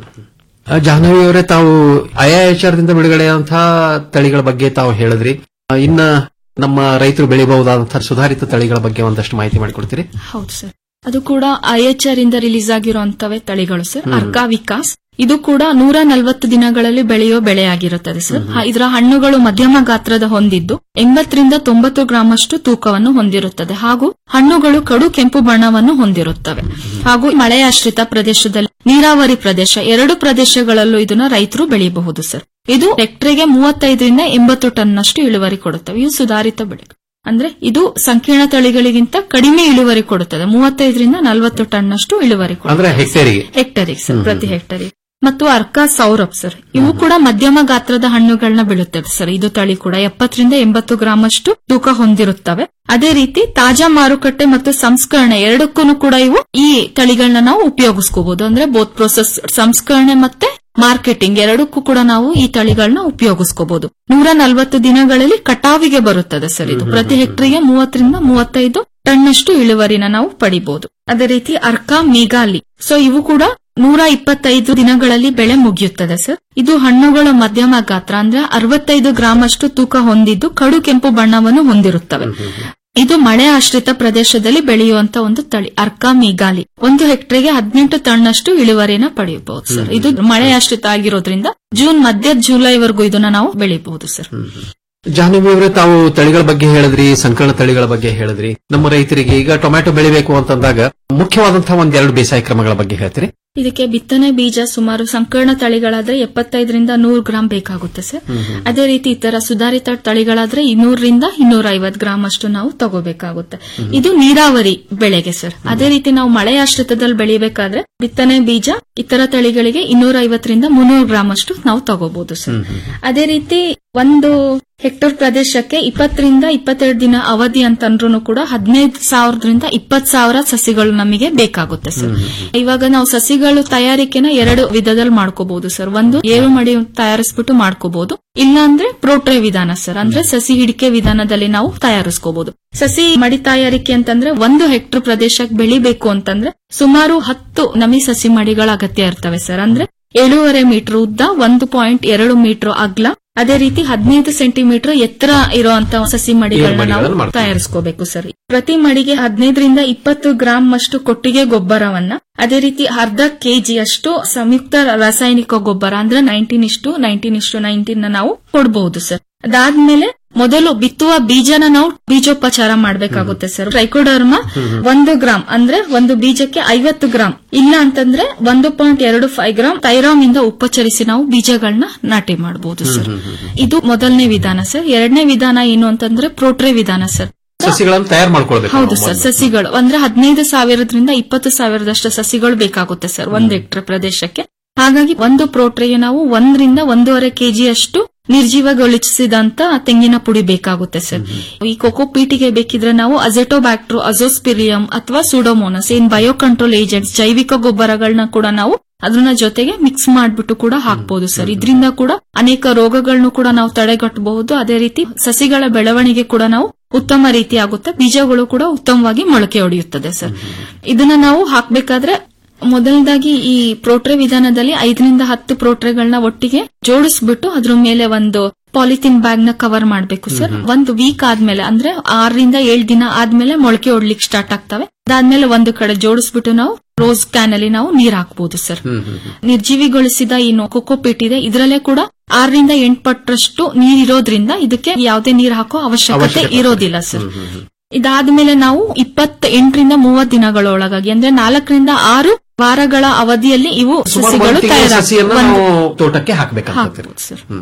ಆ, ಜಾಹ್ನವಿ ಅವರೇ ತಾವು ಐಐಎಚ್ಆರ್ದಿಂದ ಬಿಡುಗಡೆಯಾದಂತಹ ತಳಿಗಳ ಬಗ್ಗೆ ತಾವು ಹೇಳಿದ್ರಿ ಆ, ಇನ್ನ ನಮ್ಮ ರೈತರು ಬೆಳಿಬಹುದಾದಂತಹ ಸುಧಾರಿತ ತಳಿಗಳ ಬಗ್ಗೆ ಒಂದಷ್ಟು ಮಾಹಿತಿ ಮಾಡಿಕೊಡ್ತೀರಿ ಹೌದು ಸರ್ ಅದು ಕೂಡ ಐಎಚ್ಆರ್ ಇಂದ ರಿಲೀಸ್ ಆಗಿರುವಂತವೇ ತಳಿಗಳು ಸರ್ ಹ್ಮ್. ಅರ್ಕಾ ವಿಕಾಸ್ ಇದು ಕೂಡ ನೂರ ನಲವತ್ತು ದಿನಗಳಲ್ಲಿ ಬೆಳೆಯೋ ಬೆಳೆಯಾಗಿರುತ್ತದೆ ಸರ್ ಹ- ಇದರ ಹಣ್ಣುಗಳು ಮಧ್ಯಮ ಗಾತ್ರದ ಹೊಂದಿದ್ದು ಎಂಬತ್ತರಿಂದ ತೊಂಬತ್ತು ಗ್ರಾಮ್ ಅಷ್ಟು ತೂಕವನ್ನು ಹೊಂದಿರುತ್ತದೆ ಹಾಗೂ ಹಣ್ಣುಗಳು ಕಡು ಕೆಂಪು ಬಣ್ಣವನ್ನು ಹೊಂದಿರುತ್ತವೆ ಹಾಗೂ ಮಳೆಯಾಶ್ರಿತ ಪ್ರದೇಶದಲ್ಲಿ ನೀರಾವರಿ ಪ್ರದೇಶ ಎರಡು ಪ್ರದೇಶಗಳಲ್ಲೂ ಇದನ್ನ ರೈತರು ಬೆಳೆಯಬಹುದು ಸರ್ ಇದು ಹೆಕ್ಟರ್ಗೆ ಮೂವತ್ತೈದರಿಂದ ಎಂಬತ್ತು ಟನ್ನಷ್ಟು ಇಳುವರಿ ಕೊಡುತ್ತವೆ ಇವು ಸುಧಾರಿತ ಬೆಳೆ ಅಂದ್ರೆ ಇದು ಸಂಕೀರ್ಣ ತಳಿಗಳಿಗಿಂತ ಕಡಿಮೆ ಇಳುವರಿ ಕೊಡುತ್ತದೆ ಮೂವತ್ತೈದರಿಂದ ನಲವತ್ತು ಟನ್ನಷ್ಟು ಇಳುವರಿ ಕೊಡುತ್ತದೆ ಅಂದ್ರೆ ಹೆಕ್ಟೇರಿಗೆ ಹೆಕ್ಟರಿಗೆ ಸರ್ ಹ್ಮ್. ಪ್ರತಿ ಹೆಕ್ಟರಿಗೆ ಮತ್ತು ಅರ್ಕ ಸೌರಭ್ ಸರ್ ಇವು ಕೂಡ ಮಧ್ಯಮ ಗಾತ್ರದ ಹಣ್ಣುಗಳನ್ನ ಬೀಳುತ್ತವೆ ಸರ್ ಇದು ತಳಿ ಕೂಡ ಎಪ್ಪತ್ತರಿಂದ ಎಂಬತ್ತು ಗ್ರಾಮ್ ಅಷ್ಟು ತೂಕ ಹೊಂದಿರುತ್ತವೆ ಅದೇ ರೀತಿ ತಾಜಾ ಮಾರುಕಟ್ಟೆ ಮತ್ತು ಸಂಸ್ಕರಣೆ ಎರಡಕ್ಕೂ ಕೂಡ ಇವು ಈ ತಳಿಗಳನ್ನ ನಾವು ಉಪಯೋಗಿಸ್ಕೋಬಹುದು ಅಂದ್ರೆ ಬೋತ್ ಪ್ರೊಸೆಸ್ ಸಂಸ್ಕರಣೆ ಮತ್ತೆ ಮಾರ್ಕೆಟಿಂಗ್ ಎರಡಕ್ಕೂ ಕೂಡ ನಾವು ಈ ತಳಿಗಳನ್ನ ಉಪಯೋಗಿಸ್ಕೋಬಹುದು ನೂರ ನಲವತ್ತು ದಿನಗಳಲ್ಲಿ ಕಟಾವಿಗೆ ಬರುತ್ತದೆ ಸರ್ ಇದು ಪ್ರತಿ ಹೆಕ್ಟರ್ಗೆ ಮೂವತ್ತರಿಂದ ಮೂವತ್ತೈದು ಟನ್ನಷ್ಟು ಇಳುವರಿನ ನಾವು ಪಡಿಬಹುದು ಅದೇ ರೀತಿ ಅರ್ಕಾ ಮೇಘಾಲಿ ಸೊ ಇವು ಕೂಡ ನೂರ ಇಪ್ಪತ್ತೈದು ದಿನಗಳಲ್ಲಿ ಬೆಳೆ ಮುಗಿಯುತ್ತದೆ ಸರ್ ಇದು ಹಣ್ಣುಗಳ ಮಧ್ಯಮ ಗಾತ್ರ ಅಂದ್ರೆ ಅರವತ್ತೈದು ಗ್ರಾಮ್ ಅಷ್ಟು ತೂಕ ಹೊಂದಿದ್ದು ಕಡು ಕೆಂಪು ಬಣ್ಣವನ್ನು ಹೊಂದಿರುತ್ತವೆ ಇದು ಮಳೆ ಆಶ್ರಿತ ಪ್ರದೇಶದಲ್ಲಿ ಬೆಳೆಯುವಂತ ಒಂದು ತಳಿ ಅರ್ಕಾ ಮೇಘಾಲಿ ಒಂದು ಹೆಕ್ಟರ್ಗೆ ಹದಿನೆಂಟು ಟನ್ನಷ್ಟು ಇಳುವರಿನ ಪಡೆಯಬಹುದು ಸರ್ ಇದು ಮಳೆ ಆಶ್ರಿತ ಆಗಿರೋದ್ರಿಂದ ಜೂನ್ ಮಧ್ಯ ಜುಲೈವರೆಗೂ ಇದನ್ನ ನಾವು ಬೆಳೆಯಬಹುದು ಸರ್ ಜಾಹ್ನವಿ ಅವರೇ ತಾವು ತಳಿಗಳ ಬಗ್ಗೆ ಹೇಳಿದ್ರಿ ಸಂಕಲನ ತಳಿಗಳ ಬಗ್ಗೆ ಹೇಳಿದ್ರಿ ನಮ್ಮ ರೈತರಿಗೆ ಈಗ ಟೊಮ್ಯಾಟೊ ಬೆಳಿಬೇಕು ಅಂತಂದಾಗ ಮುಖ್ಯವಾದಂತಹ ಒಂದೆರಡು ಬೇಸಾಯ ಕ್ರಮಗಳ ಬಗ್ಗೆ ಹೇಳ್ತೀರಿ ಇದಕ್ಕೆ ಬಿತ್ತನೆ ಬೀಜ ಸುಮಾರು ಸಂಕೀರ್ಣ ತಳಿಗಳಾದ್ರೆ ಎಪ್ಪತ್ತೈದರಿಂದ ನೂರು ಗ್ರಾಂ ಬೇಕಾಗುತ್ತೆ ಸರ್ ಅದೇ ರೀತಿ ಇತರ ಸುಧಾರಿತ ತಳಿಗಳಾದ್ರೆ ಇನ್ನೂರರಿಂದ ಇನ್ನೂರ ಐವತ್ತು ಗ್ರಾಂ ಅಷ್ಟು ನಾವು ತಗೋಬೇಕಾಗುತ್ತೆ ಇದು ನೀರಾವರಿ ಬೆಳೆಗೆ ಸರ್ ಅದೇ ರೀತಿ ನಾವು ಮಳೆ ಆಶ್ರಿತದಲ್ಲಿ ಬೆಳಿಬೇಕಾದ್ರೆ ಬಿತ್ತನೆ ಬೀಜ ಇತರ ತಳಿಗಳಿಗೆ ಇನ್ನೂರ ಐವತ್ತರಿಂದ ಮುನ್ನೂರು ಗ್ರಾಂ ಅಷ್ಟು ನಾವು ತಗೋಬಹುದು ಸರ್ ಅದೇ ರೀತಿ ಒಂದು ಹೆಕ್ಟರ್ ಪ್ರದೇಶಕ್ಕೆ ಇಪ್ಪತ್ತರಿಂದ ಇಪ್ಪತ್ತೆರಡು ದಿನ ಅವಧಿ ಅಂತಂದ್ರೂ ಕೂಡ ಹದಿನೈದು ಸಾವಿರದಿಂದ ಇಪ್ಪತ್ ಸಾವಿರ ಸಸಿಗಳು ನಮಗೆ ಬೇಕಾಗುತ್ತೆ ಸರ್ ಇವಾಗ ನಾವು ಸಸಿಗಳು ತಯಾರಿಕೆನ ಎರಡು ವಿಧದಲ್ಲಿ ಮಾಡ್ಕೋಬಹುದು ಸರ್ ಒಂದು ಏಳು ಮಡಿ ತಯಾರಿಸ್ಬಿಟ್ಟು ಮಾಡ್ಕೋಬಹುದು ಇಲ್ಲ ಅಂದ್ರೆ ಪ್ರೋಟ್ರೆ ವಿಧಾನ ಸರ್ ಅಂದ್ರೆ ಸಸಿ ಹಿಡಿಕೆ ವಿಧಾನದಲ್ಲಿ ನಾವು ತಯಾರಿಸ್ಕೋಬಹುದು ಸಸಿ ಮಡಿ ತಯಾರಿಕೆ ಅಂತಂದ್ರೆ ಒಂದು ಹೆಕ್ಟರ್ ಪ್ರದೇಶಕ್ಕೆ ಬೆಳಿಬೇಕು ಅಂತಂದ್ರೆ ಸುಮಾರು ಹತ್ತು ನಮಿ ಸಸಿ ಮಡಿಗಳ ಅಗತ್ಯ ಇರ್ತವೆ ಸರ್ ಅಂದ್ರೆ ಏಳೂವರೆ ಮೀಟರ್ ಉದ್ದ ಒಂದು ಪಾಯಿಂಟ್ ಎರಡು ಮೀಟರ್ ಅಗ್ಲ ಅದೇ ರೀತಿ ಹದಿನೈದು ಸೆಂಟಿಮೀಟರ್ ಎತ್ತರ ಇರುವಂತ ಸಸಿ ಮಡಿಗಳನ್ನ ಮಡಿಗಳನ್ನ ನಾವು ಮಾಡ್ತೀವಿ. ತಯಾರಿಸ್ಕೋಬೇಕು ಸರ್ ಪ್ರತಿ ಮಡಿಗೆ ಹದಿನೈದರಿಂದ ಇಪ್ಪತ್ತು ಗ್ರಾಂ ಅಷ್ಟು ಕೊಟ್ಟಿಗೆ ಗೊಬ್ಬರವನ್ನ ಅದೇ ರೀತಿ ಅರ್ಧ ಕೆಜಿ ಅಷ್ಟು ಸಂಯುಕ್ತ ರಾಸಾಯನಿಕ ಗೊಬ್ಬರ ಅಂದ್ರೆ ನೈನ್ಟೀನ್ ಇಷ್ಟು ನೈನ್ಟೀನ್ ಇಷ್ಟು ನೈನ್ಟೀನ್ ನಾವು ಕೊಡಬಹುದು ಸರ್ ಅದಾದ್ಮೇಲೆ ಮೊದಲು ಬಿತ್ತುವ ಬೀಜನ ನಾವು ಬೀಜೋಪಚಾರ ಮಾಡಬೇಕಾಗುತ್ತೆ ಸರ್ ಟ್ರೈಕೋಡರ್ಮ ಒಂದು ಗ್ರಾಂ ಅಂದ್ರೆ ಒಂದು ಬೀಜಕ್ಕೆ ಐವತ್ತು ಗ್ರಾಂ ಇಲ್ಲ ಅಂತಂದ್ರೆ ಒಂದು ಪಾಯಿಂಟ್ ಎರಡು ಫೈವ್ ಗ್ರಾಂ ಥೈರಾಮ್ ಇಂದ ಉಪಚರಿಸಿ ನಾವು ಬೀಜಗಳನ್ನ ನಾಟಿ ಮಾಡಬಹುದು ಸರ್ ಇದು ಮೊದಲನೇ ವಿಧಾನ ಸರ್ ಎರಡನೇ ವಿಧಾನ ಏನು ಅಂತಂದ್ರೆ ಪ್ರೋಟ್ರೆ ವಿಧಾನ ಸರ್ ಸಸಿಗಳನ್ನು ತಯಾರು ಮಾಡ್ಕೊಳ್ಬೇಕು ಹೌದು ನಾವು ಸರ್ ಮೊದ್ಲು. ಸಸಿಗಳು ಅಂದ್ರೆ ಹದಿನೈದು ಸಾವಿರದಿಂದ ಇಪ್ಪತ್ತು ಸಾವಿರದಷ್ಟು ಸಸಿಗಳು ಬೇಕಾಗುತ್ತೆ ಸರ್ ಒಂದು ಹೆಕ್ಟರ್ ಪ್ರದೇಶಕ್ಕೆ ಹಾಗಾಗಿ ಒಂದು ಪ್ರೋಟ್ರೆಗೆ ನಾವು ಒಂದರಿಂದ ಒಂದೂವರೆ ಕೆಜಿ ಅಷ್ಟು ನಿರ್ಜೀವಗೊಳಿಸಿದಂತ ತೆಂಗಿನ ಪುಡಿ ಬೇಕಾಗುತ್ತೆ ಸರ್ ಈ ಕೊಕೋ ಪೀಟಿಗೆ ಬೇಕಿದ್ರೆ ನಾವು ಅಜೆಟೋಬ್ಯಾಕ್ಟ್ರೋ ಅಜೋಸ್ಪಿರಿಯಂ ಅಥವಾ ಸುಡೋಮೋನಸ್ ಏನ್ ಬಯೋ ಕಂಟ್ರೋಲ್ ಏಜೆಂಟ್ಸ್ ಜೈವಿಕ ಗೊಬ್ಬರಗಳನ್ನ ಕೂಡ ನಾವು ಅದನ್ನ ಜೊತೆಗೆ ಮಿಕ್ಸ್ ಮಾಡ್ಬಿಟ್ಟು ಕೂಡ ಹಾಕ್ಬಹುದು ಸರ್ ಇದರಿಂದ ಕೂಡ ಅನೇಕ ರೋಗಗಳನ್ನು ಕೂಡ ನಾವು ತಡೆಗಟ್ಟಬಹುದು ಅದೇ ರೀತಿ ಸಸಿಗಳ ಬೆಳವಣಿಗೆ ಕೂಡ ನಾವು ಉತ್ತಮ ರೀತಿ ಆಗುತ್ತೆ ಬೀಜಗಳು ಕೂಡ ಉತ್ತಮವಾಗಿ ಮೊಳಕೆ ಹೊಡೆಯುತ್ತದೆ ಸರ್ ಇದನ್ನ ನಾವು ಹಾಕ್ಬೇಕಾದ್ರೆ ಮೊದಲನೇದಾಗಿ ಈ ಪ್ರೋಟ್ರೆ ವಿಧಾನದಲ್ಲಿ ಐದರಿಂದ ಹತ್ತು ಪ್ರೋಟ್ರೆಗಳನ್ನ ಒಟ್ಟಿಗೆ ಜೋಡಿಸ್ಬಿಟ್ಟು ಅದ್ರ ಮೇಲೆ ಒಂದು ಪಾಲಿಥಿನ್ ಬ್ಯಾಗ್ ನ ಕವರ್ ಮಾಡಬೇಕು ಸರ್ ಒಂದು ವೀಕ್ ಆದ್ಮೇಲೆ ಅಂದ್ರೆ ಆರರಿಂದ ಏಳು ದಿನ ಆದ್ಮೇಲೆ ಮೊಳಕೆ ಹೊಡ್ಲಿಕ್ಕೆ ಸ್ಟಾರ್ಟ್ ಆಗ್ತವೆ ಅದಾದ್ಮೇಲೆ ಒಂದು ಕಡೆ ಜೋಡಿಸ್ಬಿಟ್ಟು ನಾವು ರೋಸ್ ಕ್ಯಾನ್ ಅಲ್ಲಿ ನಾವು ನೀರ್ ಹಾಕ್ಬಹುದು ಸರ್ ನಿರ್ಜೀವಿಗೊಳಿಸಿದ ಏನು ಕೊಕೋಪೀಟ್ ಇದೆ ಇದರಲ್ಲೇ ಕೂಡ ಆರರಿಂದ ಎಂಟು ಪಟ್ಟರಷ್ಟು ನೀರ್ ಇರೋದ್ರಿಂದ ಇದಕ್ಕೆ ಯಾವುದೇ ನೀರ್ ಹಾಕೋ ಅವಶ್ಯಕತೆ ಅವಶ್ಯಕತೆ ಇರೋದಿಲ್ಲ ಸರ್ ಇದಾದ್ಮೇಲೆ ನಾವು ಇಪ್ಪತ್ತ ಎಂಟರಿಂದ ಮೂವತ್ತು ದಿನಗಳೊಳಗಾಗಿ ಅಂದ್ರೆ ನಾಲ್ಕರಿಂದ ಆರು ವಾರಗಳ ಅವಧಿಯಲ್ಲಿ ಇವು ಸುಮಾರು ಸಸಿಗಳು ಒಂದು ತಿಂಗಳ ತಯಾರಾಗ ಸಸಿಯನ್ನ ನಾವು ತೋಟಕ್ಕೆ ಹಾಕ್ಬೇಕಂತ ಹಾಕ್ಬೋದು ಸರ್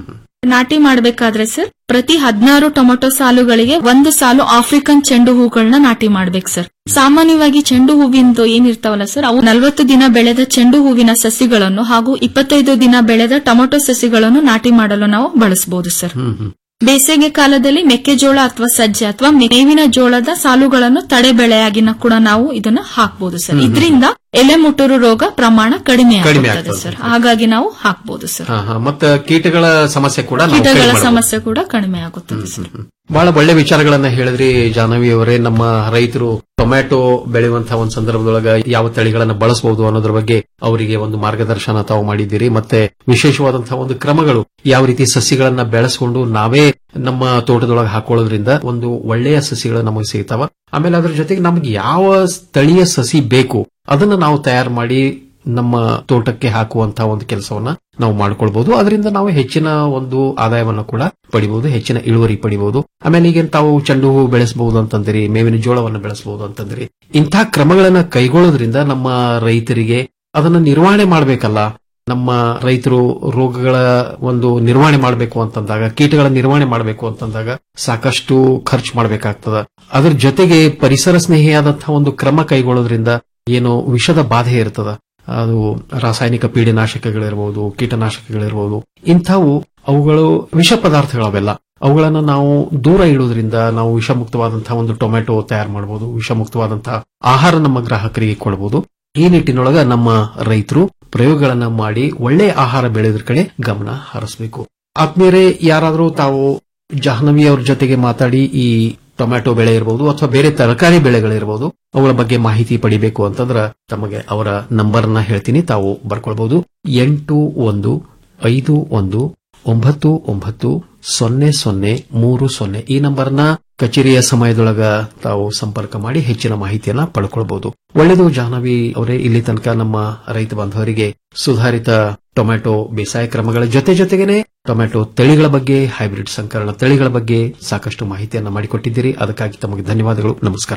ನಾಟಿ ಮಾಡಬೇಕಾದ್ರೆ ಸರ್ ಪ್ರತಿ ಹದಿನಾರು ಟೊಮೆಟೊ ಸಾಲುಗಳಿಗೆ ಒಂದು ಸಾಲು ಆಫ್ರಿಕನ್ ಚೆಂಡು ಹೂಗಳನ್ನ ನಾಟಿ ಮಾಡ್ಬೇಕು ಸರ್ ಸಾಮಾನ್ಯವಾಗಿ ಚೆಂಡು ಹೂವಿಂದು ಏನಿರ್ತಾವಲ್ಲ ಸರ್ ಅವು ನಲವತ್ತು ದಿನ ಬೆಳೆದ ಚೆಂಡು ಹೂವಿನ ಸಸಿಗಳನ್ನು ಹಾಗೂ ಇಪ್ಪತ್ತೈದು ದಿನ ಬೆಳೆದ ಟೊಮೆಟೊ ಸಸಿಗಳನ್ನು ನಾಟಿ ಮಾಡಲು ನಾವು ಬಳಸಬಹುದು ಸರ್ ಬೇಸಿಗೆ ಕಾಲದಲ್ಲಿ ಮೆಕ್ಕೆಜೋಳ ಅಥವಾ ಸಜ್ಜೆ ಅಥವಾ ಮೇವಿನ ಜೋಳದ ಸಾಲುಗಳನ್ನು ತಡೆ ಬೆಳೆಯಾಗಿನ ಕೂಡ ನಾವು ಇದನ್ನ ಹಾಕಬಹುದು ಸರ್ ಹ್ಮ್. ಇದರಿಂದ ಎಲೆ ಮುಟುರು ರೋಗ ಪ್ರಮಾಣ ಕಡಿಮೆ ಕಡಿಮೆ ಆಗುತ್ತದೆ ಆಗ್ತದೆ. ಸರ್ ಹಾಗಾಗಿ ನಾವು ಹಾಕಬಹುದು ಸರ್ ಹಾ, ಹಾ. ಮತ್ತೆ ಕೀಟಗಳ ಸಮಸ್ಯೆ ಕೂಡ ನಾವು ಕಡಿಮೆ ಕೀಟಗಳ ಮಾಡ್ಬೋದು. ಸಮಸ್ಯೆ ಕೂಡ ಕಡಿಮೆ ಆಗುತ್ತದೆ ಸರ್ ಬಹಳ ಒಳ್ಳೆ ವಿಚಾರಗಳನ್ನ ಹೇಳಿದ್ರಿ ಜಾಹ್ನವಿ ಅವರೇ ನಮ್ಮ ರೈತರು ಟೊಮ್ಯಾಟೊ ಬೆಳೆಯುವಂತಹ ಒಂದು ಸಂದರ್ಭದೊಳಗ ಯಾವ ತಳಿಗಳನ್ನ ಬಳಸಬಹುದು ಅನ್ನೋದ್ರ ಬಗ್ಗೆ ಅವರಿಗೆ ಒಂದು ಮಾರ್ಗದರ್ಶನ ತಾವು ಮಾಡಿದ್ದೀರಿ ಮತ್ತೆ ವಿಶೇಷವಾದಂತಹ ಒಂದು ಕ್ರಮಗಳು ಯಾವ ರೀತಿ ಸಸಿಗಳನ್ನ ಬೆಳೆಸಿಕೊಂಡು ನಾವೇ ನಮ್ಮ ತೋಟದೊಳಗೆ ಹಾಕೊಳ್ಳೋದ್ರಿಂದ ಒಂದು ಒಳ್ಳೆಯ ಸಸಿಗಳು ನಮಗೆ ಸಿಗ್ತಾವ ಆಮೇಲೆ ಅದ್ರ ಜೊತೆಗೆ ನಮ್ಗೆ ಯಾವ ಸ್ಥಳೀಯ ಸಸಿ ಬೇಕು ಅದನ್ನ ನಾವು ತಯಾರು ಮಾಡಿ ನಮ್ಮ ತೋಟಕ್ಕೆ ಹಾಕುವಂತಹ ಒಂದು ಕೆಲಸವನ್ನ ನಾವು ಮಾಡ್ಕೊಳ್ಬಹುದು ಅದರಿಂದ ನಾವು ಹೆಚ್ಚಿನ ಒಂದು ಆದಾಯವನ್ನು ಕೂಡ ಪಡಿಬಹುದು ಹೆಚ್ಚಿನ ಇಳುವರಿ ಪಡಿಬಹುದು ಆಮೇಲೆ ಈಗ ತಾವು ಚೆಂಡು ಹೂ ಬೆಳೆಸಬಹುದು ಅಂತಂದ್ರಿ ಮೇವಿನ ಜೋಳವನ್ನು ಬೆಳೆಸಬಹುದು ಅಂತಂದ್ರಿ ಇಂಥ ಕ್ರಮಗಳನ್ನ ಕೈಗೊಳ್ಳೋದ್ರಿಂದ ನಮ್ಮ ರೈತರಿಗೆ ಅದನ್ನ ನಿರ್ವಹಣೆ ಮಾಡಬೇಕಲ್ಲ ನಮ್ಮ ರೈತರು ರೋಗಗಳ ಒಂದು ನಿರ್ವಹಣೆ ಮಾಡಬೇಕು ಅಂತಂದಾಗ ಕೀಟಗಳ ನಿರ್ವಹಣೆ ಮಾಡಬೇಕು ಅಂತಂದಾಗ ಸಾಕಷ್ಟು ಖರ್ಚು ಮಾಡಬೇಕಾಗ್ತದ ಅದ್ರ ಜೊತೆಗೆ ಪರಿಸರ ಸ್ನೇಹಿಯಾದಂತಹ ಒಂದು ಕ್ರಮ ಕೈಗೊಳ್ಳೋದ್ರಿಂದ ಏನು ವಿಷದ ಬಾಧೆ ಇರ್ತದ ಅದು ರಾಸಾಯನಿಕ ಪೀಡನಾಶಕಗಳಿರ್ಬೋದು ಕೀಟನಾಶಕಗಳಿರ್ಬೋದು ಇಂಥವು ಅವುಗಳು ವಿಷ ಪದಾರ್ಥಗಳವೆಲ್ಲ ಅವುಗಳನ್ನ ನಾವು ದೂರ ಇಡುವುದರಿಂದ ನಾವು ವಿಷಮುಕ್ತವಾದಂತಹ ಒಂದು ಟೊಮೆಟೊ ತಯಾರು ಮಾಡಬಹುದು ವಿಷಮುಕ್ತವಾದಂತಹ ಆಹಾರ ನಮ್ಮ ಗ್ರಾಹಕರಿಗೆ ಕೊಡಬಹುದು ಈ ನಿಟ್ಟಿನೊಳಗ ನಮ್ಮ ರೈತರು ಪ್ರಯೋಗಗಳನ್ನ ಮಾಡಿ ಒಳ್ಳೆ ಆಹಾರ ಬೆಳೆಯೋದ್ರ ಕಡೆ ಗಮನ ಹರಿಸಬೇಕು ಆತ್ಮೀಯರೇ ಯಾರಾದರೂ ತಾವು ಜಾಹ್ನವಿ ಅವ್ರ ಜೊತೆಗೆ ಮಾತಾಡಿ ಈ ಟೊಮ್ಯಾಟೊ ಬೆಳೆ ಇರಬಹುದು ಅಥವಾ ಬೇರೆ ತರಕಾರಿ ಬೆಳೆಗಳಿರಬಹುದು ಅವುಗಳ ಬಗ್ಗೆ ಮಾಹಿತಿ ಪಡಿಬೇಕು ಅಂತಂದ್ರ ತಮಗೆ ಅವರ ನಂಬರ್ನ ಹೇಳ್ತೀನಿ ತಾವು ಬರ್ಕೊಳ್ಬಹುದು ಎಂಟು ಒಂದು ಐದು ಒಂದು ಒಂಬತ್ತು ಒಂಬತ್ತು ಸೊನ್ನೆ ಸೊನ್ನೆ ಮೂರು ಸೊನ್ನೆ ಈ ನಂಬರ್ನ ಕಚೇರಿಯ ಸಮಯದೊಳಗ ತಾವು ಸಂಪರ್ಕ ಮಾಡಿ ಹೆಚ್ಚಿನ ಮಾಹಿತಿಯನ್ನ ಪಡ್ಕೊಳ್ಬಹುದು ಒಳ್ಳೆಯದು ಜಾಹ್ನವಿ ಅವರೇ ಇಲ್ಲಿ ತನಕ ನಮ್ಮ ರೈತ ಬಾಂಧವರಿಗೆ ಸುಧಾರಿತ ಟೊಮ್ಯಾಟೊ ಬೇಸಾಯ ಕ್ರಮಗಳ ಜೊತೆ ಜೊತೆಗೇನೆ ಟೊಮ್ಯಾಟೊ ತಳಿಗಳ ಬಗ್ಗೆ ಹೈಬ್ರಿಡ್ ಸಂಕರಣ ತಳಿಗಳ ಬಗ್ಗೆ ಸಾಕಷ್ಟು ಮಾಹಿತಿಯನ್ನ ಮಾಡಿಕೊಟ್ಟಿದ್ದೀರಿ ಅದಕ್ಕಾಗಿ ತಮಗೆ ಧನ್ಯವಾದಗಳು ನಮಸ್ಕಾರ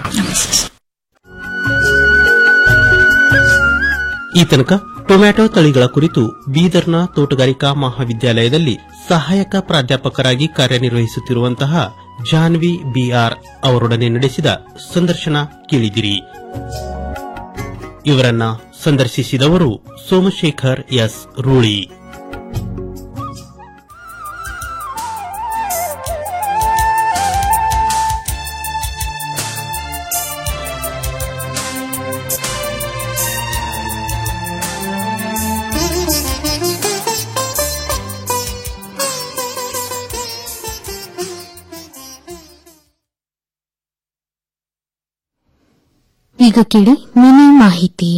ಈ ತನಕ ಟೊಮ್ಯಾಟೊ ತಳಿಗಳ ಕುರಿತು ಬೀದರ್ನ ತೋಟಗಾರಿಕಾ ಮಹಾವಿದ್ಯಾಲಯದಲ್ಲಿ ಸಹಾಯಕ ಪ್ರಾಧ್ಯಾಪಕರಾಗಿ ಕಾರ್ಯನಿರ್ವಹಿಸುತ್ತಿರುವಂತಹ ಜಾನ್ವಿ ಬಿಆರ್ ಅವರೊಡನೆ ನಡೆಸಿದ ಸಂದರ್ಶನ ಕೇಳಿದಿರಿ ಇವರನ್ನ ಸಂದರ್ಶಿಸಿದವರು ಸೋಮಶೇಖರ್ ಎಸ್ ರೂಳಿ ಈಗ ಕೇಳಿ ಮಿನಿ ಮಾಹಿತಿ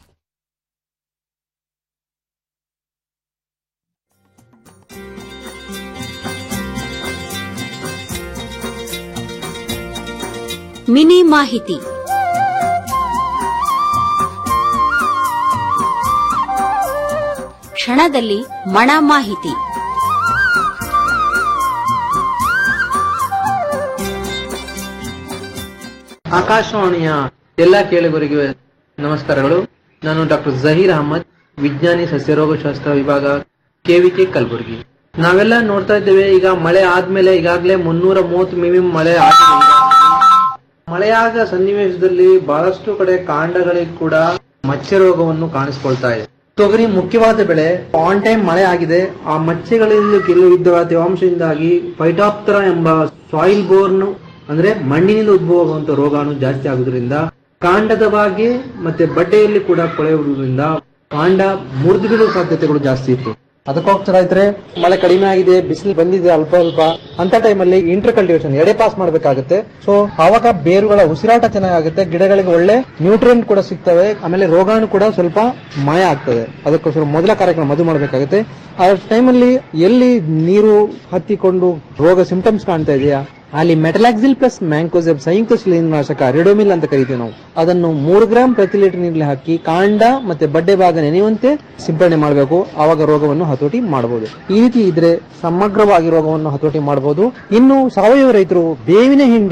ಮಿನಿ ಮಾಹಿತಿ ಕ್ಷಣದಲ್ಲಿ ಮಣ ಮಾಹಿತಿ ಆಕಾಶವಾಣಿಯ ಎಲ್ಲಾ ಕೇಳುಗರಿಗೆ ನಮಸ್ಕಾರಗಳು ನಾನು ಡಾಕ್ಟರ್ ಜಹೀರ್ ಅಹಮದ್ ವಿಜ್ಞಾನಿ ಸಸ್ಯರೋಗಶಾಸ್ತ್ರ ವಿಭಾಗ ಕೆವಿಕೆ ಕಲಬುರಗಿ ನಾವೆಲ್ಲ ನೋಡ್ತಾ ಇದ್ದೇವೆ ಈಗ ಮಳೆ ಆದ್ಮೇಲೆ ಈಗಾಗಲೇ ಮುನ್ನೂರ ಮೂವತ್ತು ಮಿಮಿ ಮಳೆ ಆಗಿದೆ ಈಗ. ಮಳೆಯಾದ ಸನ್ನಿವೇಶದಲ್ಲಿ ಬಹಳಷ್ಟು ಕಡೆ ಕಾಂಡಗಳಿಗೆ ಕೂಡ ಮಚ್ಚೆ ರೋಗವನ್ನು ಕಾಣಿಸ್ಕೊಳ್ತಾ ಇದೆ ತೊಗರಿ ಮುಖ್ಯವಾದ ಬೆಳೆ ಆನ್ ಟೈಮ್ ಮಳೆ ಆಗಿದೆ ಆ ಮಚ್ಚೆಗಳಲ್ಲಿ ಕೆಲವು ಇದ್ದ ತೇವಾಂಶದಿಂದಾಗಿ ಫೈಟಾಪ್ತರ ಎಂಬ ಸಾಯಿಲ್ ಬೋರ್ನ್ ಅಂದ್ರೆ ಮಣ್ಣಿನಿಂದ ಉದ್ಭವವಾಗುವಂತ ರೋಗಾಣು ಜಾಸ್ತಿ ಆಗುವುದರಿಂದ ಕಾಂಡದ ಬಗ್ಗೆ ಮತ್ತೆ ಬಡ್ಡೆಯಲ್ಲಿ ಕೂಡ ಕೊಳೆಯುವುದರಿಂದ ಕಾಂಡ ಮುರಿದು ಬೀಳುವ ಸಾಧ್ಯತೆಗಳು ಜಾಸ್ತಿ ಇತ್ತು ಅದಕ್ಕೋಸ್ಕರ ಇದ್ರೆ ಮಳೆ ಕಡಿಮೆ ಆಗಿದೆ ಬಿಸಿಲು ಬಂದಿದೆ ಅಲ್ಪ ಅಲ್ಪ ಅಂತ ಟೈಮಲ್ಲಿ ಇಂಟರ್ ಕಲ್ಟಿವೇಶನ್ ಎಡೆ ಪಾಸ್ ಮಾಡಬೇಕಾಗುತ್ತೆ ಸೊ ಆವಾಗ ಬೇರುಗಳ ಉಸಿರಾಟ ಚೆನ್ನಾಗುತ್ತೆ ಗಿಡಗಳಿಗೆ ಒಳ್ಳೆ ನ್ಯೂಟ್ರಿಯೆಂಟ್ ಕೂಡ ಸಿಗ್ತವೆ ಆಮೇಲೆ ರೋಗಾಣು ಕೂಡ ಸ್ವಲ್ಪ ಮಾಯ ಆಗ್ತದೆ ಅದಕ್ಕೋಸ್ಕರ ಮೊದಲ ಕಾರ್ಯಕ್ರಮ ಮದು ಮಾಡಬೇಕಾಗುತ್ತೆ ಆ ಟೈಮಲ್ಲಿ ಎಲ್ಲಿ ನೀರು ಹತ್ತಿಕೊಂಡು ರೋಗ ಸಿಂಪ್ಟಮ್ಸ್ ಕಾಣ್ತಾ ಇದೆಯಾ ಅಲ್ಲಿ ಮೆಟಲಾಕ್ಸಿಲ್ ಪ್ಲಸ್ ಮ್ಯಾಂಕೋಸೆಬ್ ಸಂಯುಕ್ತ ಶಿಲೀನಾಶಕ ರೆಡೋಮಿಲ್ ಅಂತ ಕರಿತೀವಿ ನಾವು ಅದನ್ನು ಮೂರು ಗ್ರಾಂ ಪ್ರತಿ ಲೀಟರ್ ನೀರಲ್ಲಿ ಹಾಕಿ ಕಾಂಡ ಮತ್ತೆ ಬಡ್ಡೆ ಭಾಗ ನೆನೆಯುವಂತೆ ಸಿಂಪಡಣೆ ಮಾಡಬೇಕು ಆವಾಗ ರೋಗವನ್ನು ಹತೋಟಿ ಮಾಡಬಹುದು ಈ ರೀತಿ ಇದ್ರೆ ಸಮಗ್ರವಾಗಿ ರೋಗವನ್ನು ಹತೋಟಿ ಮಾಡಬಹುದು ಇನ್ನು ಸಾವಯವ ರೈತರು ಬೇವಿನ ಹಿಂಡಿ